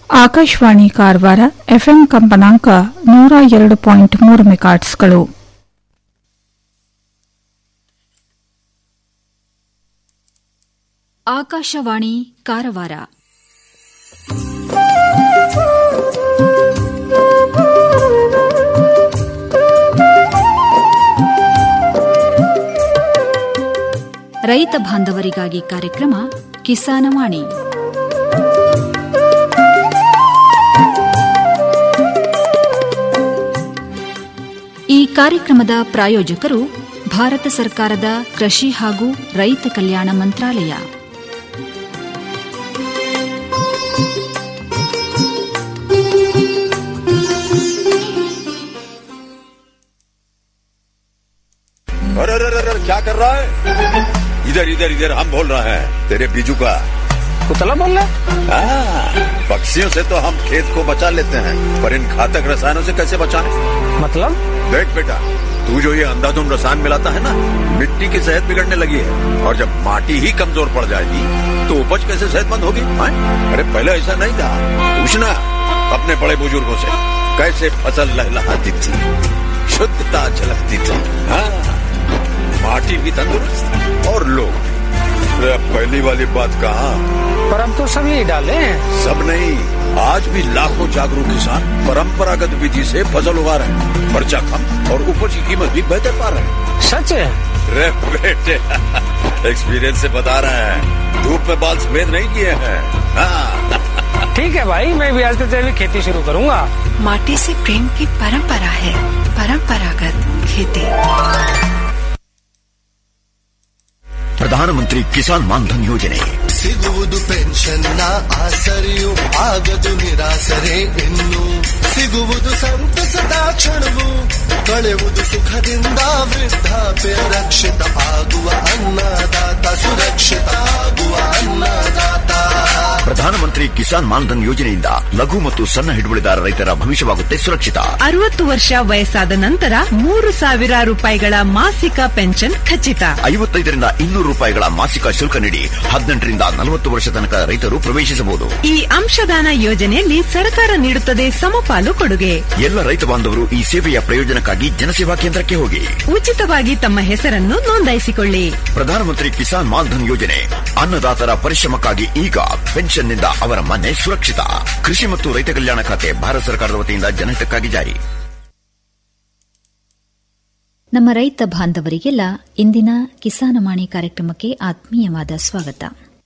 Akashvani Karwar FM ಕಂಪನಾಂಕ ನೂರ ಎರಡು ಪಾಯಿಂಟ್ ಮೂರು ಮೆಗಾಟ್ಸ್ಗಳು ಆಕಾಶವಾಣಿ ಕಾರವಾರ ರೈತ ಬಾಂಧವರಿಗಾಗಿ ಕಾರ್ಯಕ್ರಮ ಕಿಸಾನವಾಣಿ ಈ ಕಾರ್ಯಕ್ರಮದ ಪ್ರಾಯೋಜಕರು ಭಾರತ ಸರ್ಕಾರದ ಕೃಷಿ ಹಾಗೂ ರೈತ ಕಲ್ಯಾಣ ಮಂತ್ರಾಲಯ अरे अरे अरे अरे, क्या कर रहा है इधर इधर इधर हम बोल रहे हैं तेरे बीजू का कुतला बोल रहा है हाँ, पक्षियों से तो हम खेत को बचा लेते हैं पर इन घातक रसायनों से कैसे बचाएं? मतलब देख बेटा तू जो ये अंधाधुंध रसायन मिलाता है ना मिट्टी की सेहत बिगड़ने लगी है और जब माटी ही कमजोर पड़ जाएगी तो उपज कैसे सेहतमंद होगी हाँ? अरे पहले ऐसा नहीं था पूछना अपने बड़े बुजुर्गों से कैसे फसल लहलहाती थी शुद्धता झलकती थी हाँ माटी भी तंदुरुस्त और लोग भी। अरे अब पहली वाली बात कहा पर अब तो सब यही डाले हैं सब नहीं आज भी लाखों जागरूक किसान परंपरागत विधि से फसल उगा रहे हैं खर्चा कम और उपज की कीमत भी बेहतर पा रहे हैं सच है रे बेटे एक्सपीरियंस से बता रहे हैं धूप में बाल सफेद नहीं किए हैं हाँ ठीक है भाई मैं भी आज से जैविक खेती शुरू करूंगा माटी से प्रेम की परंपरा है परंपरागत खेती ಪ್ರಧಾನಮಂತ್ರಿ ಕಿಸಾನ್ ಮಾನ್ಧನ್ ಯೋಜನೆ ಸಿಗುವುದು ಪೆನ್ಷನ್ನ ಆಸರೆಯು ಆಗದು ನಿರಾಸರೆ ಇನ್ನು ಸಿಗುವುದು ಸಂತಸದ ಕ್ಷಣವು ಕಳೆಯುವುದು ಸುಖದಿಂದ ವೃದ್ಧಾಪ್ಯ ರಕ್ಷಿತ ಆಗುವ ಅನ್ನದಾತ ಸುರಕ್ಷಿತ ಆಗುವ ಅನ್ನದಾತ ಪ್ರಧಾನಮಂತ್ರಿ ಕಿಸಾನ್ ಮಾನ್ಧನ್ ಯೋಜನೆಯಿಂದ ಲಘು ಮತ್ತು ಸಣ್ಣ ಹಿಡುವಳಿದಾರ ರೈತರ ಭವಿಷ್ಯವಾಗುತ್ತೆ ಸುರಕ್ಷಿತ ಅರವತ್ತು ವರ್ಷ ವಯಸ್ಸಾದ ನಂತರ ಮೂರು ಸಾವಿರ ರೂಪಾಯಿಗಳ ಮಾಸಿಕ ಪೆನ್ಷನ್ ಖಚಿತ ಐವತ್ತೈದರಿಂದ ಇನ್ನೂರು ರೂಪಾಯಿಗಳ ಮಾಸಿಕ ಶುಲ್ಕ ನೀಡಿ ಹದಿನೆಂಟರಿಂದ ನಲವತ್ತು ವರ್ಷ ತನಕ ರೈತರು ಪ್ರವೇಶಿಸಬಹುದು ಈ ಅಂಶದಾನ ಯೋಜನೆಯಲ್ಲಿ ಸರ್ಕಾರ ನೀಡುತ್ತದೆ ಸಮಪಾಲು ಕೊಡುಗೆ ಎಲ್ಲ ರೈತ ಬಾಂಧವರು ಈ ಸೇವೆಯ ಪ್ರಯೋಜನಕ್ಕಾಗಿ ಜನಸೇವಾ ಕೇಂದ್ರಕ್ಕೆ ಹೋಗಿ ಉಚಿತವಾಗಿ ತಮ್ಮ ಹೆಸರನ್ನು ನೋಂದಾಯಿಸಿಕೊಳ್ಳಿ ಪ್ರಧಾನಮಂತ್ರಿ ಕಿಸಾನ್ ಮಾನ್ಧನ್ ಯೋಜನೆ ಅನ್ನದಾತರ ಪರಿಶ್ರಮಕ್ಕಾಗಿ ಈಗ ಪೆನ್ಷನ್ನಿಂದ ಅವರ ಮನೆ ಸುರಕ್ಷಿತ ಕೃಷಿ ಮತ್ತು ರೈತ ಕಲ್ಯಾಣ ಖಾತೆ ಭಾರತ ಸರ್ಕಾರದ ವತಿಯಿಂದ ಜನಹಿತಕ್ಕಾಗಿ ಜಾರಿ ನಮ್ಮ ರೈತ ಬಾಂಧವರಿಗೆಲ್ಲ ಇಂದಿನ ಕಿಸಾನವಾಣಿ ಕಾರ್ಯಕ್ರಮಕ್ಕೆ ಆತ್ಮೀಯವಾದ ಸ್ವಾಗತ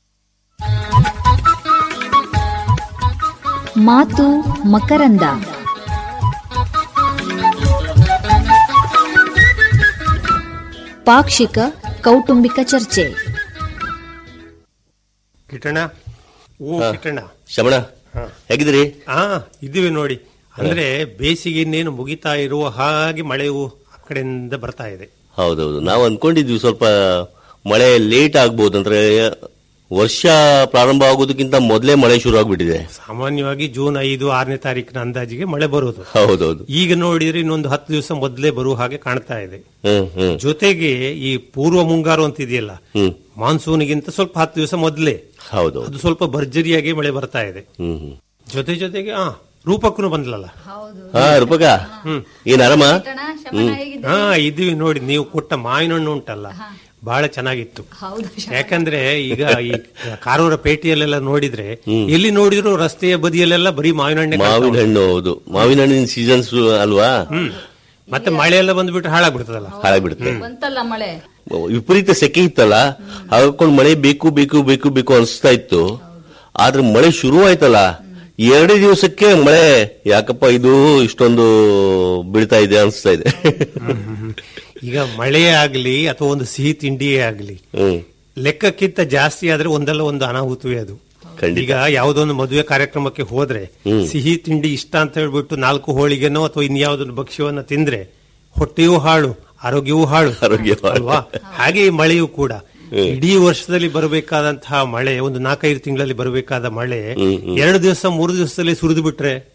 ಮಾತು ಮಕರಂದ ಪಾಕ್ಷಿಕ ಕೌಟುಂಬಿಕ ಚರ್ಚೆ ಕಿಟಣ ಓ ಕಿಟಣ ಶಮಣ ಹೇಗಿದ್ದೀರಿ ಹಾ ಇದ್ದೀವಿ ನೋಡಿ ಅಂದ್ರೆ ಬೇಸಿಗೆ ಇನ್ನೇನು ಮುಗಿತಾ ಇರುವ ಹಾಗೆ ಮಳೆಯು ಆ ಕಡೆಯಿಂದ ಬರ್ತಾ ಇದೆ ಹೌದೌದು ನಾವು ಅನ್ಕೊಂಡಿದ್ವಿ ಸ್ವಲ್ಪ ಮಳೆ ಲೇಟ್ ಆಗ್ಬೋದು ಅಂದ್ರೆ ವರ್ಷ ಪ್ರಾರಂಭ ಆಗೋದಕ್ಕಿಂತ ಮೊದಲೇ ಮಳೆ ಶುರು ಆಗ್ಬಿಟ್ಟಿದೆ ಸಾಮಾನ್ಯವಾಗಿ ಜೂನ್ ಐದು ಆರನೇ ತಾರೀಕಿನ ಅಂದಾಜಿಗೆ ಮಳೆ ಬರುವುದು ಹೌದೌದು ಈಗ ನೋಡಿದ್ರೆ ಇನ್ನೊಂದು ಹತ್ತು ದಿವಸ ಮೊದಲೇ ಬರುವ ಹಾಗೆ ಕಾಣ್ತಾ ಇದೆ ಹ್ಮ್ ಹ್ಮ್ ಜೊತೆಗೆ ಈ ಪೂರ್ವ ಮುಂಗಾರು ಅಂತ ಇದೆಯಲ್ಲ ಹ್ಮ್ ಮಾನ್ಸೂನ್ಗಿಂತ ಸ್ವಲ್ಪ ಹತ್ತು ದಿವಸ ಮೊದಲೇ ಹೌದೌದು ಅದು ಸ್ವಲ್ಪ ಭರ್ಜರಿಯಾಗಿ ಮಳೆ ಬರ್ತಾ ಇದೆ ಹ್ಮ್ ಹ್ಮ್ ಜೊತೆ ಜೊತೆಗೆ ಆ ರೂಪಕ್ಕೂ ಬಂದ್ಲಲ್ಲ ಹಾ ರೂಪಕ ಏನ್ ಆರಾಮ ಹ್ಮ್ ಹಾ ಇದೀವಿ ನೋಡಿ ನೀವು ಕೊಟ್ಟ ಮಾವಿನ ಹಣ್ಣು ಉಂಟಲ್ಲ ಬಹಳ ಚೆನ್ನಾಗಿತ್ತು ಯಾಕಂದ್ರೆ ಈಗ ಈ ಕಾರೂರ ಪೇಟೆಯಲ್ಲೆಲ್ಲ ನೋಡಿದ್ರೆ ಎಲ್ಲಿ ನೋಡಿದ್ರು ರಸ್ತೆಯ ಬದಿಯಲ್ಲೆಲ್ಲ ಬರೀ ಮಾವಿನ ಹಣ್ಣೆ ಕಾಣ್ತಾ ಮಾವಿನ ಉಂಟು. ಹಣ್ಣು ಹೌದು ಮಾವಿನ ಹಣ್ಣಿನ ಸೀಸನ್ಸ್ ಅಲ್ವಾ ಹ್ಮ್ ಮತ್ತೆ ಮಳೆ ಎಲ್ಲ ಬಂದ್ಬಿಟ್ರೆ ಹಾಳಾಗ್ಬಿಡ್ತದಲ್ಲ ಹಾಳಾಗ್ಬಿಡುತ್ತೆ ಬಂತಲ್ಲ ಮಳೆ ವಿಪರೀತ ಸೆಕೆ ಇತ್ತಲ್ಲ ಹಾಕೊಂಡು ಮಳೆ ಬೇಕು ಬೇಕು ಬೇಕು ಬೇಕು ಅನಿಸ್ತಾ ಇತ್ತು ಆದ್ರೆ ಮಳೆ ಶುರು ಆಯ್ತಲ್ಲ ಎರಡೇ ದಿವಸಕ್ಕೆ ಮಳೆ ಯಾಕಪ್ಪ ಇದು ಇಷ್ಟೊಂದು ಬೀಳ್ತಾ ಇದೆ ಅನಿಸ್ತಾ ಇದೆ ಈಗ ಮಳೆ ಆಗ್ಲಿ ಅಥವಾ ಒಂದು ಸಿಹಿ ತಿಂಡಿಯೇ ಆಗ್ಲಿ ಹ್ಮ್ ಲೆಕ್ಕಕ್ಕಿಂತ ಜಾಸ್ತಿ ಆದ್ರೆ ಒಂದಲ್ಲ ಒಂದು ಅನಾಹುತವೇ ಅದು ಖಂಡಿತ. ಈಗ ಯಾವುದೊಂದು ಮದುವೆ ಕಾರ್ಯಕ್ರಮಕ್ಕೆ ಹೋದ್ರೆ ಸಿಹಿ ತಿಂಡಿ ಇಷ್ಟ ಅಂತ ಹೇಳ್ಬಿಟ್ಟು ನಾಲ್ಕು ಹೋಳಿಗೆನೋ ಅಥವಾ ಇನ್ಯಾವುದೊಂದು ಭಕ್ಷ್ಯವನ್ನ ತಿಂದ್ರೆ ಹೊಟ್ಟೆಯೂ ಹಾಳು ಆರೋಗ್ಯವೂ ಹಾಳು ಆರೋಗ್ಯ ಹಾಳು. ಅಲ್ವಾ ಹಾಗೆ ಈ ಮಳೆಯೂ ಕೂಡ ಇಡೀ ವರ್ಷದಲ್ಲಿ ಬರಬೇಕಾದಂತಹ ಮಳೆ ಒಂದು ನಾಲ್ಕೈದು ತಿಂಗಳಲ್ಲಿ ಬರಬೇಕಾದ ಮಳೆ ಎರಡು ದಿವಸ ಮೂರು ದಿವಸದಲ್ಲಿ ಸುರಿದು ಬಿಟ್ರೆ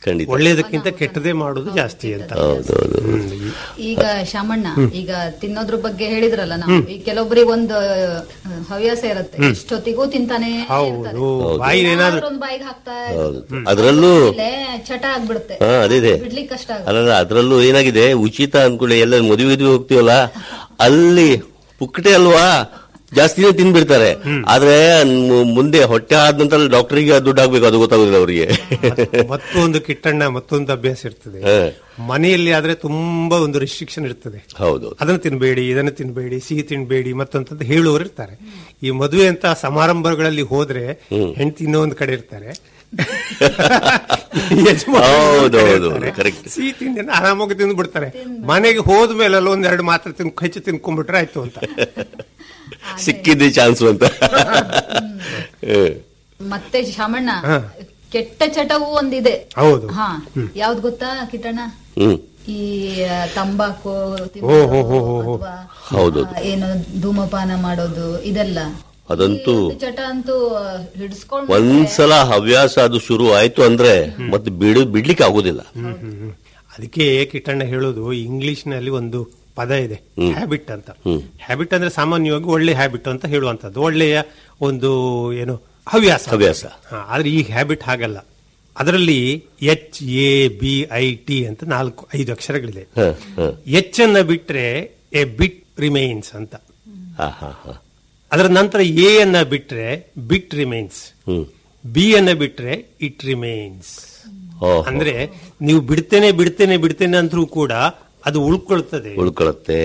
ಖಂಡಿತ ಒಳ್ಳೇದಕ್ಕಿಂತ ಕೆಟ್ಟದೇ ಮಾಡೋದು ಜಾಸ್ತಿ ಅಂತ ಹೌದೌದು ಈಗ ಶಾಮಣ್ಣ ಈಗ ತಿನ್ನೋದ್ರ ಬಗ್ಗೆ ಹೇಳಿದ್ರಲ್ಲ ನಾವು ಈ ಕೆಲವೊಬ್ಬರಿಗೆ ಒಂದು ಆ, ಹವ್ಯಾಸ ಇರುತ್ತೆ ಇಷ್ಟೊತ್ತಿಗೂ ತಿಂತಾನೆ ಇರ್ತಾರೆ. ಹೌದು ಬಾಯಿ ಏನಾದ್ರು ಏನಾದ್ರೂ ಒಂದ್ ಬಾಯಿಗೆ ಹಾಕ್ತಾ ಹೌದು ಅದರಲ್ಲೂ ಇಲ್ಲೇ ಚಟ ಆಗ್ಬಿಡುತ್ತೆ ಹಾ ಅದಿದೆ ಬಿಡ್ಲಿಕ್ಕೆ ಕಷ್ಟ ಆಗುತ್ತೆ ಅಲ್ಲ ಅದ್ರಲ್ಲೂ ಏನಾಗಿದೆ ಉಚಿತ ಅನ್ಕೊಳ್ಳಿ ಎಲ್ಲ ಮದುವೆ ಗಿದುವೆ ಹೋಗ್ತೀವಲ್ಲ ಅಲ್ಲಿ ಪುಕ್ಕಟೆ ಅಲ್ವಾ ಜಾಸ್ತಿನೇ ತಿನ್ಬಿಡ್ತಾರೆ ಆದ್ರೆ ಮು- ಮುಂದೆ ಹೊಟ್ಟೆ ಆದ ನಂತರ ಡಾಕ್ಟರಿಗೆ ದುಡ್ಡು ಹಾಕ್ಬೇಕು ಅದು ಗೊತ್ತಾಗುದಿಲ್ಲ ಅವರಿಗೆ ಮತ್ತೊಂದು ಕಿಟ್ಟಣ್ಣ ಮತ್ತೊಂದು ಅಭ್ಯಾಸ ಇರ್ತದೆ ಮನೆಯಲ್ಲಿ ಆದ್ರೆ ತುಂಬಾ ಒಂದು ರಿಸ್ಟ್ರಿಕ್ಷನ್ ಇರ್ತದೆ ಹೌದು ಅದನ್ನು ತಿನ್ಬೇಡಿ ಇದನ್ನು ತಿನ್ಬೇಡಿ ಸಿಹಿ ತಿನ್ಬೇಡಿ ಮತ್ತೊಂದು ಹೇಳುವವರು ಇರ್ತಾರೆ ಈ ಮದುವೆ ಅಂತ ಸಮಾರಂಭಗಳಲ್ಲಿ ಹೋದ್ರೆ ಹೆಂಡತಿ ಇನ್ನೊಂದು ಕಡೆ ಇರ್ತಾರೆ ಯಜಮಾನರು ಇನ್ನೊಂದ್ ಕಡೆ ಹೌದೌದು, ಇರ್ತಾರೆ. correct. ಸಿಹಿ ತಿಂಡಿ ಆರಾಮಾಗಿ ತಿಂದು ಬಿಡ್ತಾರೆ ಮನೆಗೆ ಹೋದ್ಮೇಲೆ ಅಲ್ಲ ಒಂದೆರಡು ಮಾತ್ರ ತಿನ್ ಹೆಚ್ಚು ತಿನ್ಕೊಂಡ್ಬಿಟ್ರೆ ಆಯ್ತು ಅಂತ ಸಿಕ್ಕಿದ್ದೆ ಚಾನ್ಸ್ ಅಂತ ಹ್ಮ್. ಮತ್ತೆ ಶಾಮಣ್ಣ ಹಾ. ಕೆಟ್ಟ ಚಟವೂ ಒಂದಿದೆ ಹೌದು ಹಾ ಯಾವ್ದು ಗೊತ್ತಾ ಕಿಟ್ಟಣ್ಣ ಹ್ಮ್ ಈ ಆ, ತಂಬಾಕು ಓ, ಹೋ, ಹೋ, ಹೋ, ಹೋ. ಅಥವಾ ಹೌದು ಏನು ಧೂಮಪಾನ ಮಾಡೋದು ಇದೆಲ್ಲ ಅದಂತೂ ಈ ಚಟ ಅಂತೂ ಹಿಡಿಸ್ಕೊಂಡ್ ಒಂದ್ಸಲ ಹವ್ಯಾಸ ಅದು ಶುರು ಆಯ್ತು ಅಂದ್ರೆ ಮತ್ತೆ ಬಿಡು ಬಿಡ್ಲಿಕ್ಕೆ ಆಗುದಿಲ್ಲ ಅದಕ್ಕೆ ಕಿಟ್ಟಣ್ಣ ಹೇಳೋದು ಇಂಗ್ಲಿಷ್ ನಲ್ಲಿ ಒಂದು ಪದ ಇದೆ ಹ್ಯಾಬಿಟ್ ಅಂತ ಹ್ಯಾಬಿಟ್ ಅಂದ್ರೆ ಸಾಮಾನ್ಯವಾಗಿ ಒಳ್ಳೆ ಹ್ಯಾಬಿಟ್ ಅಂತ ಹೇಳುವಂತದ್ದು ಒಳ್ಳೆಯ ಒಂದು ಏನು ಹವ್ಯಾಸ ಹವ್ಯಾಸ. ಹಾ, ಆದ್ರೆ ಈ ಹ್ಯಾಬಿಟ್ ಹಾಗಲ್ಲ ಅದರಲ್ಲಿ H A B I T ಅಂತ ನಾಲ್ಕು ಐದು ಅಕ್ಷರಗಳಿದೆ ಹ, ಹ. ಎಚ್ ಅನ್ನ ಬಿಟ್ರೆ ಎ ಬಿಟ್ ರಿಮೈನ್ಸ್ ಅಂತ ಹ, ಹ, ಹ. ಅದರ ನಂತರ ಎ ಅನ್ನ ಬಿಟ್ರೆ ಬಿಟ್ ರಿಮೈನ್ಸ್ ಹ್ಮ್ ಬಿ ಅನ್ನ ಬಿಟ್ರೆ ಇಟ್ ರಿಮೈನ್ಸ್ ಓ, ಅಂದ್ರೆ ನೀವು ಬಿಡ್ತೇನೆ ಬಿಡ್ತೇನೆ ಬಿಡ್ತೇನೆ ಅಂದ್ರೂ ಕೂಡ ಅದು ಉಳ್ಕೊಳ್ತದೆ ಉಳ್ಕೊಳತ್ತೆ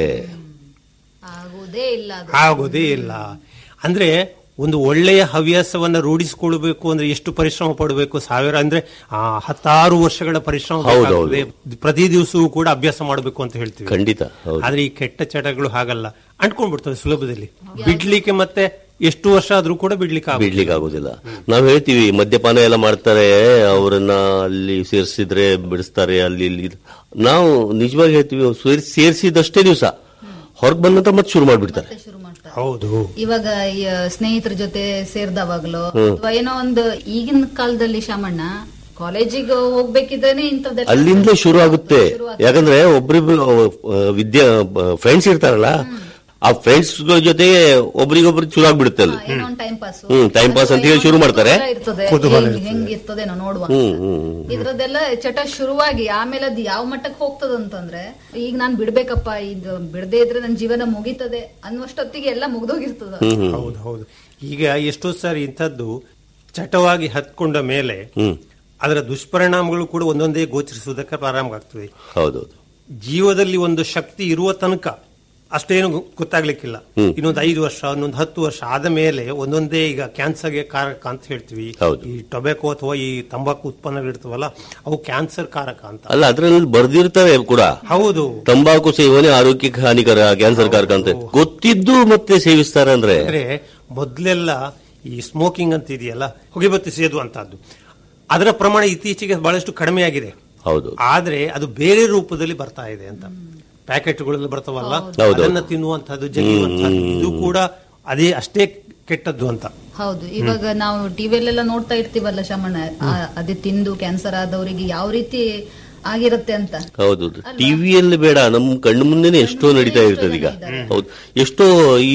ಆಗುವುದೇ ಇಲ್ಲ ಅದು ಆಗೋದೇ ಇಲ್ಲ ಅಂದ್ರೆ ಒಂದು ಒಳ್ಳೆಯ ಹವ್ಯಾಸವನ್ನ ರೂಢಿಸಿಕೊಳ್ಬೇಕು ಅಂದ್ರೆ ಎಷ್ಟು ಪರಿಶ್ರಮ ಪಡಬೇಕು ಸಾವಿರ ಅಂದ್ರೆ ಆ, ಹತ್ತಾರು ವರ್ಷಗಳ ಪರಿಶ್ರಮ ಹೌದು, ಬೇಕಾಗ್ತದೆ. ಪ್ರತಿ ದಿವಸವೂ ಕೂಡ ಅಭ್ಯಾಸ ಮಾಡಬೇಕು ಅಂತ ಹೇಳ್ತೀವಿ ಖಂಡಿತ ಹೌದು ಆದ್ರೆ ಈ ಕೆಟ್ಟ ಚಟಗಳು ಹಾಗಲ್ಲ ಅಂಟ್ಕೊಂಡ್ಬಿಡ್ತವೆ ಸುಲಭದಲ್ಲಿ ಬಿಡ್ಲಿಕ್ಕೆ ಮತ್ತೆ ಎಷ್ಟು ವರ್ಷ ಆದ್ರೂ ಕೂಡ ಬಿಡ್ಲಿಕ್ಕೆ ಆಗೋದಿಲ್ಲ. ಬಿಡ್ಲಿಕ್ಕೆ ಆಗುದಿಲ್ಲ ನಾವ್ ಹೇಳ್ತೀವಿ ಮದ್ಯಪಾನ ಎಲ್ಲ ಮಾಡ್ತಾರೆ ಅವರನ್ನ ಅಲ್ಲಿ ಸೇರಿಸಿದ್ರೆ ಬಿಡಿಸ್ತಾರೆ ಅಲ್ಲಿ ಇಲ್ಲಿ ನಾವು ನಿಜವಾಗಿ ಹೇಳ್ತೀವಿ ಸೇರ್- ಸೇರ್ಸಿದಷ್ಟೇ ದಿವಸ ಹೊರಗ್ ಬಂದ ನಂತರ ಮತ್ತೆ ಶುರು ಮಾಡ್ಬಿಡ್ತಾರೆ ಮತ್ತೆ ಶುರು ಮಾಡ್ತಾರೆ ಹೌದು ಇವಾಗ ಈ, ಆ, ಸ್ನೇಹಿತರ ಜೊತೆ ಸೇರ್ದವಾಗ್ಲೋ ಅಥವಾ ಏನೋ ಒಂದು ಈಗಿನ ಕಾಲದಲ್ಲಿ ಶಾಮಣ್ಣ ಕಾಲೇಜಿಗೆ ಹೋಗ್ಬೇಕಿದ್ದೇನೆ ಇಂಥದ್ದೆಲ್ಲ ಅಲ್ಲಿಂದಲೇ ಶುರು ಆಗುತ್ತೆ ಯಾಕಂದ್ರೆ ಒಬ್ರಿಬ್ರು ಅಹ್, ವಿದ್ಯಾ ಫ್ರೆಂಡ್ಸ್ ಇರ್ತಾರಲ್ಲ ಆ ಫ್ರೆಂಡ್ಸ್ ಜೊತೆ ಒಬ್ರಿಗೊಬ್ರು ಶುರು ಆಗ್ಬಿಡುತ್ತೆ ಅಲ್ಲಿ ಏನೋ ಒಂದು ಟೈಮ್ ಪಾಸ್ ಹ್ಮ್, time pass ಅಂತ ಹೇಳಿ ಶುರು ಮಾಡ್ತಾರೆ. ಇರ್ತದೆ ಕುತೂಹಲ ಹೆಂಗ್- ಹೆಂಗಿರ್ತದೇನೋ ನೋಡುವ ಹ್ಮ್ ಹ್ಮ್ ಹ್ಮ್. ಇದ್ರದ್ದೆಲ್ಲ ಚಟ ಶುರುವಾಗಿ ಆಮೇಲೆ ಅದು ಯಾವ ಮಟ್ಟಕ್ಕೆ ಹೋಗ್ತದಂತಂದ್ರೆ ಈಗ ನಾನ್ ಬಿಡ್ಬೇಕಪ್ಪ ಇದು ಬಿಡದೇ ಇದ್ರೆ ನನ್ನ ಜೀವನ ಮುಗೀತದೆ ಅನ್ನುವಷ್ಟೊತ್ತಿಗೆ ಎಲ್ಲ ಮುಗ್ದೋಗಿರ್ತದ ಹೌದು ಹೌದು ಈಗ ಎಷ್ಟೋ ಸಾರಿ ಇಂಥದ್ದು ಚಟವಾಗಿ ಹತ್ಕೊಂಡ ಮೇಲೆ ಹ್ಮ್ ಅದರ ದುಷ್ಪರಿಣಾಮಗಳು ಕೂಡ ಒಂದೊಂದೇ ಗೋಚರಿಸುವುದಕ್ಕೆ ಪ್ರಾರಂಭ ಆಗ್ತದೆ ಹೌದೌದು ಜೀವದಲ್ಲಿ ಒಂದು ಶಕ್ತಿ ಇರುವ ತನಕ ಅಷ್ಟೇನು ಗೊ- ಗೊತ್ತಾಗ್ಲಿಕ್ಕಿಲ್ಲ ಇನ್ನೊಂದು ಐದು ವರ್ಷ ಇನ್ನೊಂದು ಹತ್ತು ವರ್ಷ ಆದ ಮೇಲೆ ಒಂದೊಂದೇ ಈಗ ಕ್ಯಾನ್ಸರ್ಗೆ ಕಾರಕ ಅಂತ ಹೇಳ್ತೀವಿ ಹೌದು. ಈ ಟೊಬ್ಯಾಕೋ ಅಥವಾ ಈ ತಂಬಾಕು ಉತ್ಪನ್ನಗಳಿರ್ತವಲ್ಲ ಅವು ಕ್ಯಾನ್ಸರ್ ಕಾರಕ ಅಂತ ಅಲ್ಲ ಅದ್ರಲ್ಲಿ ಬರ್ದಿರ್ತಾರೆ ಕೂಡ ಹೌದು ತಂಬಾಕು ಸೇವನೆ ಆರೋಗ್ಯಕ್ಕೆ ಹಾನಿಕರ ಕ್ಯಾನ್ಸರ್ ಕಾರಕ ಅಂತ ಗೊತ್ತಿದ್ದು ಮತ್ತೆ ಸೇವಿಸ್ತಾರೆ ಅಂದ್ರೆ ಅಂದ್ರೆ ಮೊದ್ಲೆಲ್ಲ ಈ ಸ್ಮೋಕಿಂಗ್ ಅಂತ ಇದೆಯಲ್ಲ ಹೊಗೆಬತ್ತಿ ಸೇದುವಂತಹದ್ದು ಅದರ ಪ್ರಮಾಣ ಇತ್ತೀಚೆಗೆ ಬಹಳಷ್ಟು ಕಡಿಮೆ ಆಗಿದೆ ಹೌದು ಆದ್ರೆ ಅದು ಬೇರೆ ರೂಪದಲ್ಲಿ ಬರ್ತಾ ಇದೆ ಅಂತ ಪ್ಯಾಕೆಟ್ಗಳಲ್ಲಿ ಬರ್ತಾವಲ್ಲ ಹೌದು. ಅದನ್ನ ತಿನ್ನುವಂತಹದ್ದು ಜಗಿಯುವಂತಹದ್ದು ಇದು ಕೂಡ ಅದೇ ಅಷ್ಟೇ ಕೆಟ್ಟದ್ದು ಅಂತ ಹೌದು ಇವಾಗ ನಾವು ಟಿವಿಯಲ್ಲೆಲ್ಲ ನೋಡ್ತಾ ಇರ್ತೀವಲ್ಲ ಶಾಮಣ್ಣ ಆ, ಅದೇ ತಿಂದು ಕ್ಯಾನ್ಸರ್ ಆದವರಿಗೆ ಯಾವ ರೀತಿ ಆಗಿರುತ್ತೆ ಅಂತ ಹೌದು ಟಿವಿಯಲ್ಲಿ ಬೇಡ ನಮ್ ಕಣ್ಣು ಮುಂದೆನೆ ಎಷ್ಟೋ ನಡೀತಾ ಇರ್ತದೆ ಈಗ ಹೌದು ಎಷ್ಟೋ ಈ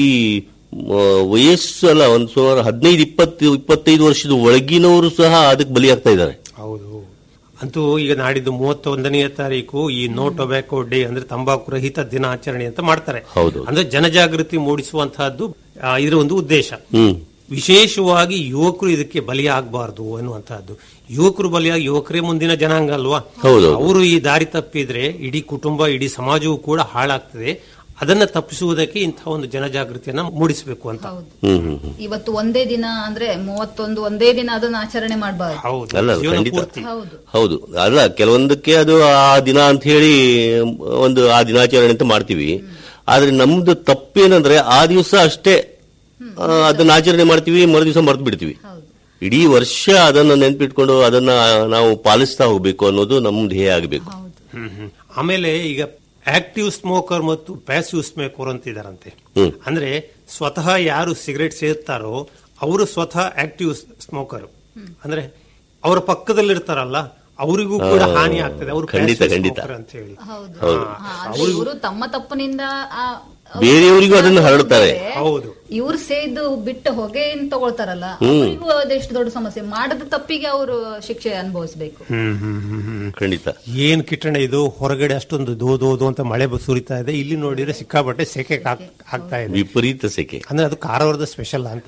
ಮ, ವಯಸ್ಸು ಅಲ್ಲ ಒಂದ್ ಸುಮಾರು ಹದಿನೈದು ಇಪ್ಪತ್ತು ಇಪ್ಪತ್ತೈದು ವರ್ಷದ ಒಳಗಿನವರು ಸಹ ಅದಕ್ಕೆ ಬಲಿಯಾಗ್ತಾ ಇದ್ದಾರೆ ಹೌದು ಅಂತೂ ಈಗ ನಾಡಿದ್ದು ಮೂವತ್ತೊಂದನೆಯ ತಾರೀಕು ಈ ನೋ ಟೊಬ್ಯಾಕೋ ಡೇ ಅಂದ್ರೆ ತಂಬಾಕು ರಹಿತ ದಿನಾಚರಣೆ ಅಂತ ಮಾಡ್ತಾರೆ ಹೌದು. ಅಂದ್ರೆ ಜನಜಾಗೃತಿ ಮೂಡಿಸುವಂತಹದ್ದು ಆ, ಇದರ ಒಂದು ಉದ್ದೇಶ ಹ್ಮ್ ವಿಶೇಷವಾಗಿ ಯುವಕರು ಇದಕ್ಕೆ ಬಲಿಯಾಗಬಾರದು ಅನ್ನುವಂತಹದ್ದು ಯುವಕರು ಬಲಿಯಾಗಿ ಯುವಕರೇ ಮುಂದಿನ ಜನಾಂಗ ಅಲ್ವಾ ಹೌದು. ಅವರು ಈ ದಾರಿ ತಪ್ಪಿದ್ರೆ ಇಡೀ ಕುಟುಂಬ ಇಡೀ ಸಮಾಜವೂ ಕೂಡ ಹಾಳಾಗ್ತದೆ ಅದನ್ನ ತಪ್ಪಿಸುವುದಕ್ಕೆ ಇಂತಹ ಒಂದು ಜನಜಾಗೃತಿಯನ್ನ ಮೂಡಿಸಬೇಕು ಅಂತ ಹೌದು ಹ್ಮ್ ಹ್ಮ್ ಹ್ಮ್ ಇವತ್ತು ಒಂದೇ ದಿನ ಅಂದ್ರೆ ಮೂವತ್ತೊಂದು ಒಂದೇ ದಿನ ಅದನ್ನ ಆಚರಣೆ ಮಾಡಬಾರ್ದು ಹೌದು ಅಲ್ಲ, ಜೀವನ ಖಂಡಿತ. ಪೂರ್ತಿ ಹೌದು ಹೌದು ಅಲ್ಲ ಕೆಲವೊಂದಕ್ಕೆ ಅದು ಆ ದಿನ ಅಂತ ಹೇಳಿ ಒಂದು ಆ ದಿನಾಚರಣೆ ಅಂತ ಮಾಡ್ತೀವಿ ಆದ್ರೆ ನಮ್ದು ತಪ್ಪೇನಂದ್ರೆ ಆ ದಿವಸ ಅಷ್ಟೇ ಆ, ಅದನ್ನ ಆಚರಣೆ ಮಾಡ್ತೀವಿ ಮರು ದಿವಸ ಮರ್ತು ಬಿಡ್ತೀವಿ ಹೌದು ಇಡೀ ವರ್ಷ ಅದನ್ನ ನೆನ್ಪಿಟ್ಕೊಂಡು ಅದನ್ನ ನಾವು ಪಾಲಿಸ್ತಾ ಹೋಗ್ಬೇಕು ಅನ್ನೋದು ನಮ್ ಧ್ಯೇಯ ಆಗಬೇಕು ಹೌದು ಹ್ಮ್, ಹ್ಮ್. ಆಮೇಲೆ ಈಗ ಆಕ್ಟಿವ್ ಸ್ಮೋಕರ್ ಮತ್ತು ಪ್ಯಾಸಿವ್ ಸ್ಮೋಕರ್ ಅಂತ ಇದಾರಂತೆ ಹ್ಮ್. ಅಂದ್ರೆ ಸ್ವತಃ ಯಾರು ಸಿಗರೇಟ್ ಸೇರ್ತಾರೋ ಅವರು ಸ್ವತಃ ಆಕ್ಟಿವ್ ಸ್ಮೋಕರ್ ಅಂದ್ರೆ ಅವರ ಪಕ್ಕದಲ್ಲಿರ್ತಾರಲ್ಲ ಅವರಿಗೂ ಕೂಡ ಹಾ, ಹಾನಿ ಆಗ್ತದೆ ಅವರು ಖಂಡಿತ, passive ಖಂಡಿತ. smoker ಅಂತ ಹೇಳಿ ಹೌದು ಹೌದು. ಹಾ, ಅಂದ್ರೆ ಇವರು ತಮ್ಮ ತಪ್ಪಿನಿಂದ ಆ- ಅವ್ರು ಬೇರೆಯವರಿಗೂ ಅದನ್ನು ಹರಡ್ತಾರೆ. ಹೌದು ಇವ್ರು ಸೇದು ಬಿಟ್ಟು ಹೊಗೆ ಏನ್ ತಗೊಳ್ತಾರಲ್ಲ ಹ್ಮ್. ಅವರಿಗೂ ಅದೆಷ್ಟು ದೊಡ್ಡ ಸಮಸ್ಯೆ ಮಾಡದ ತಪ್ಪಿಗೆ ಅವರು ಶಿಕ್ಷೆ ಅನುಭವಿಸ್ಬೇಕು ಹ್ಮ್ ಹ್ಮ್ ಹ್ಮ್ ಹ್ಮ್ ಖಂಡಿತ ಏನ್ ಕಿಟ್ಟಣ ಇದು ಹೊರಗಡೆ ಅಷ್ಟೊಂದು ದೋ ದೋ ದೋ ಅಂತ ಮಳೆ ಬ- ಸುರಿತಾ ಇದೆ ಇಲ್ಲಿ ನೋಡಿದ್ರೆ ಸಿಕ್ಕಾಪಟ್ಟೆ ಸೆಕೆ ಆಗ್- ಆಗ್ತಾ ಇದೆ ವಿಪರೀತ ಸೆಕೆ ಅಂದ್ರೆ ಅದು ಕಾರವಾರದ ಸ್ಪೆಷಲ್ ಅಂತ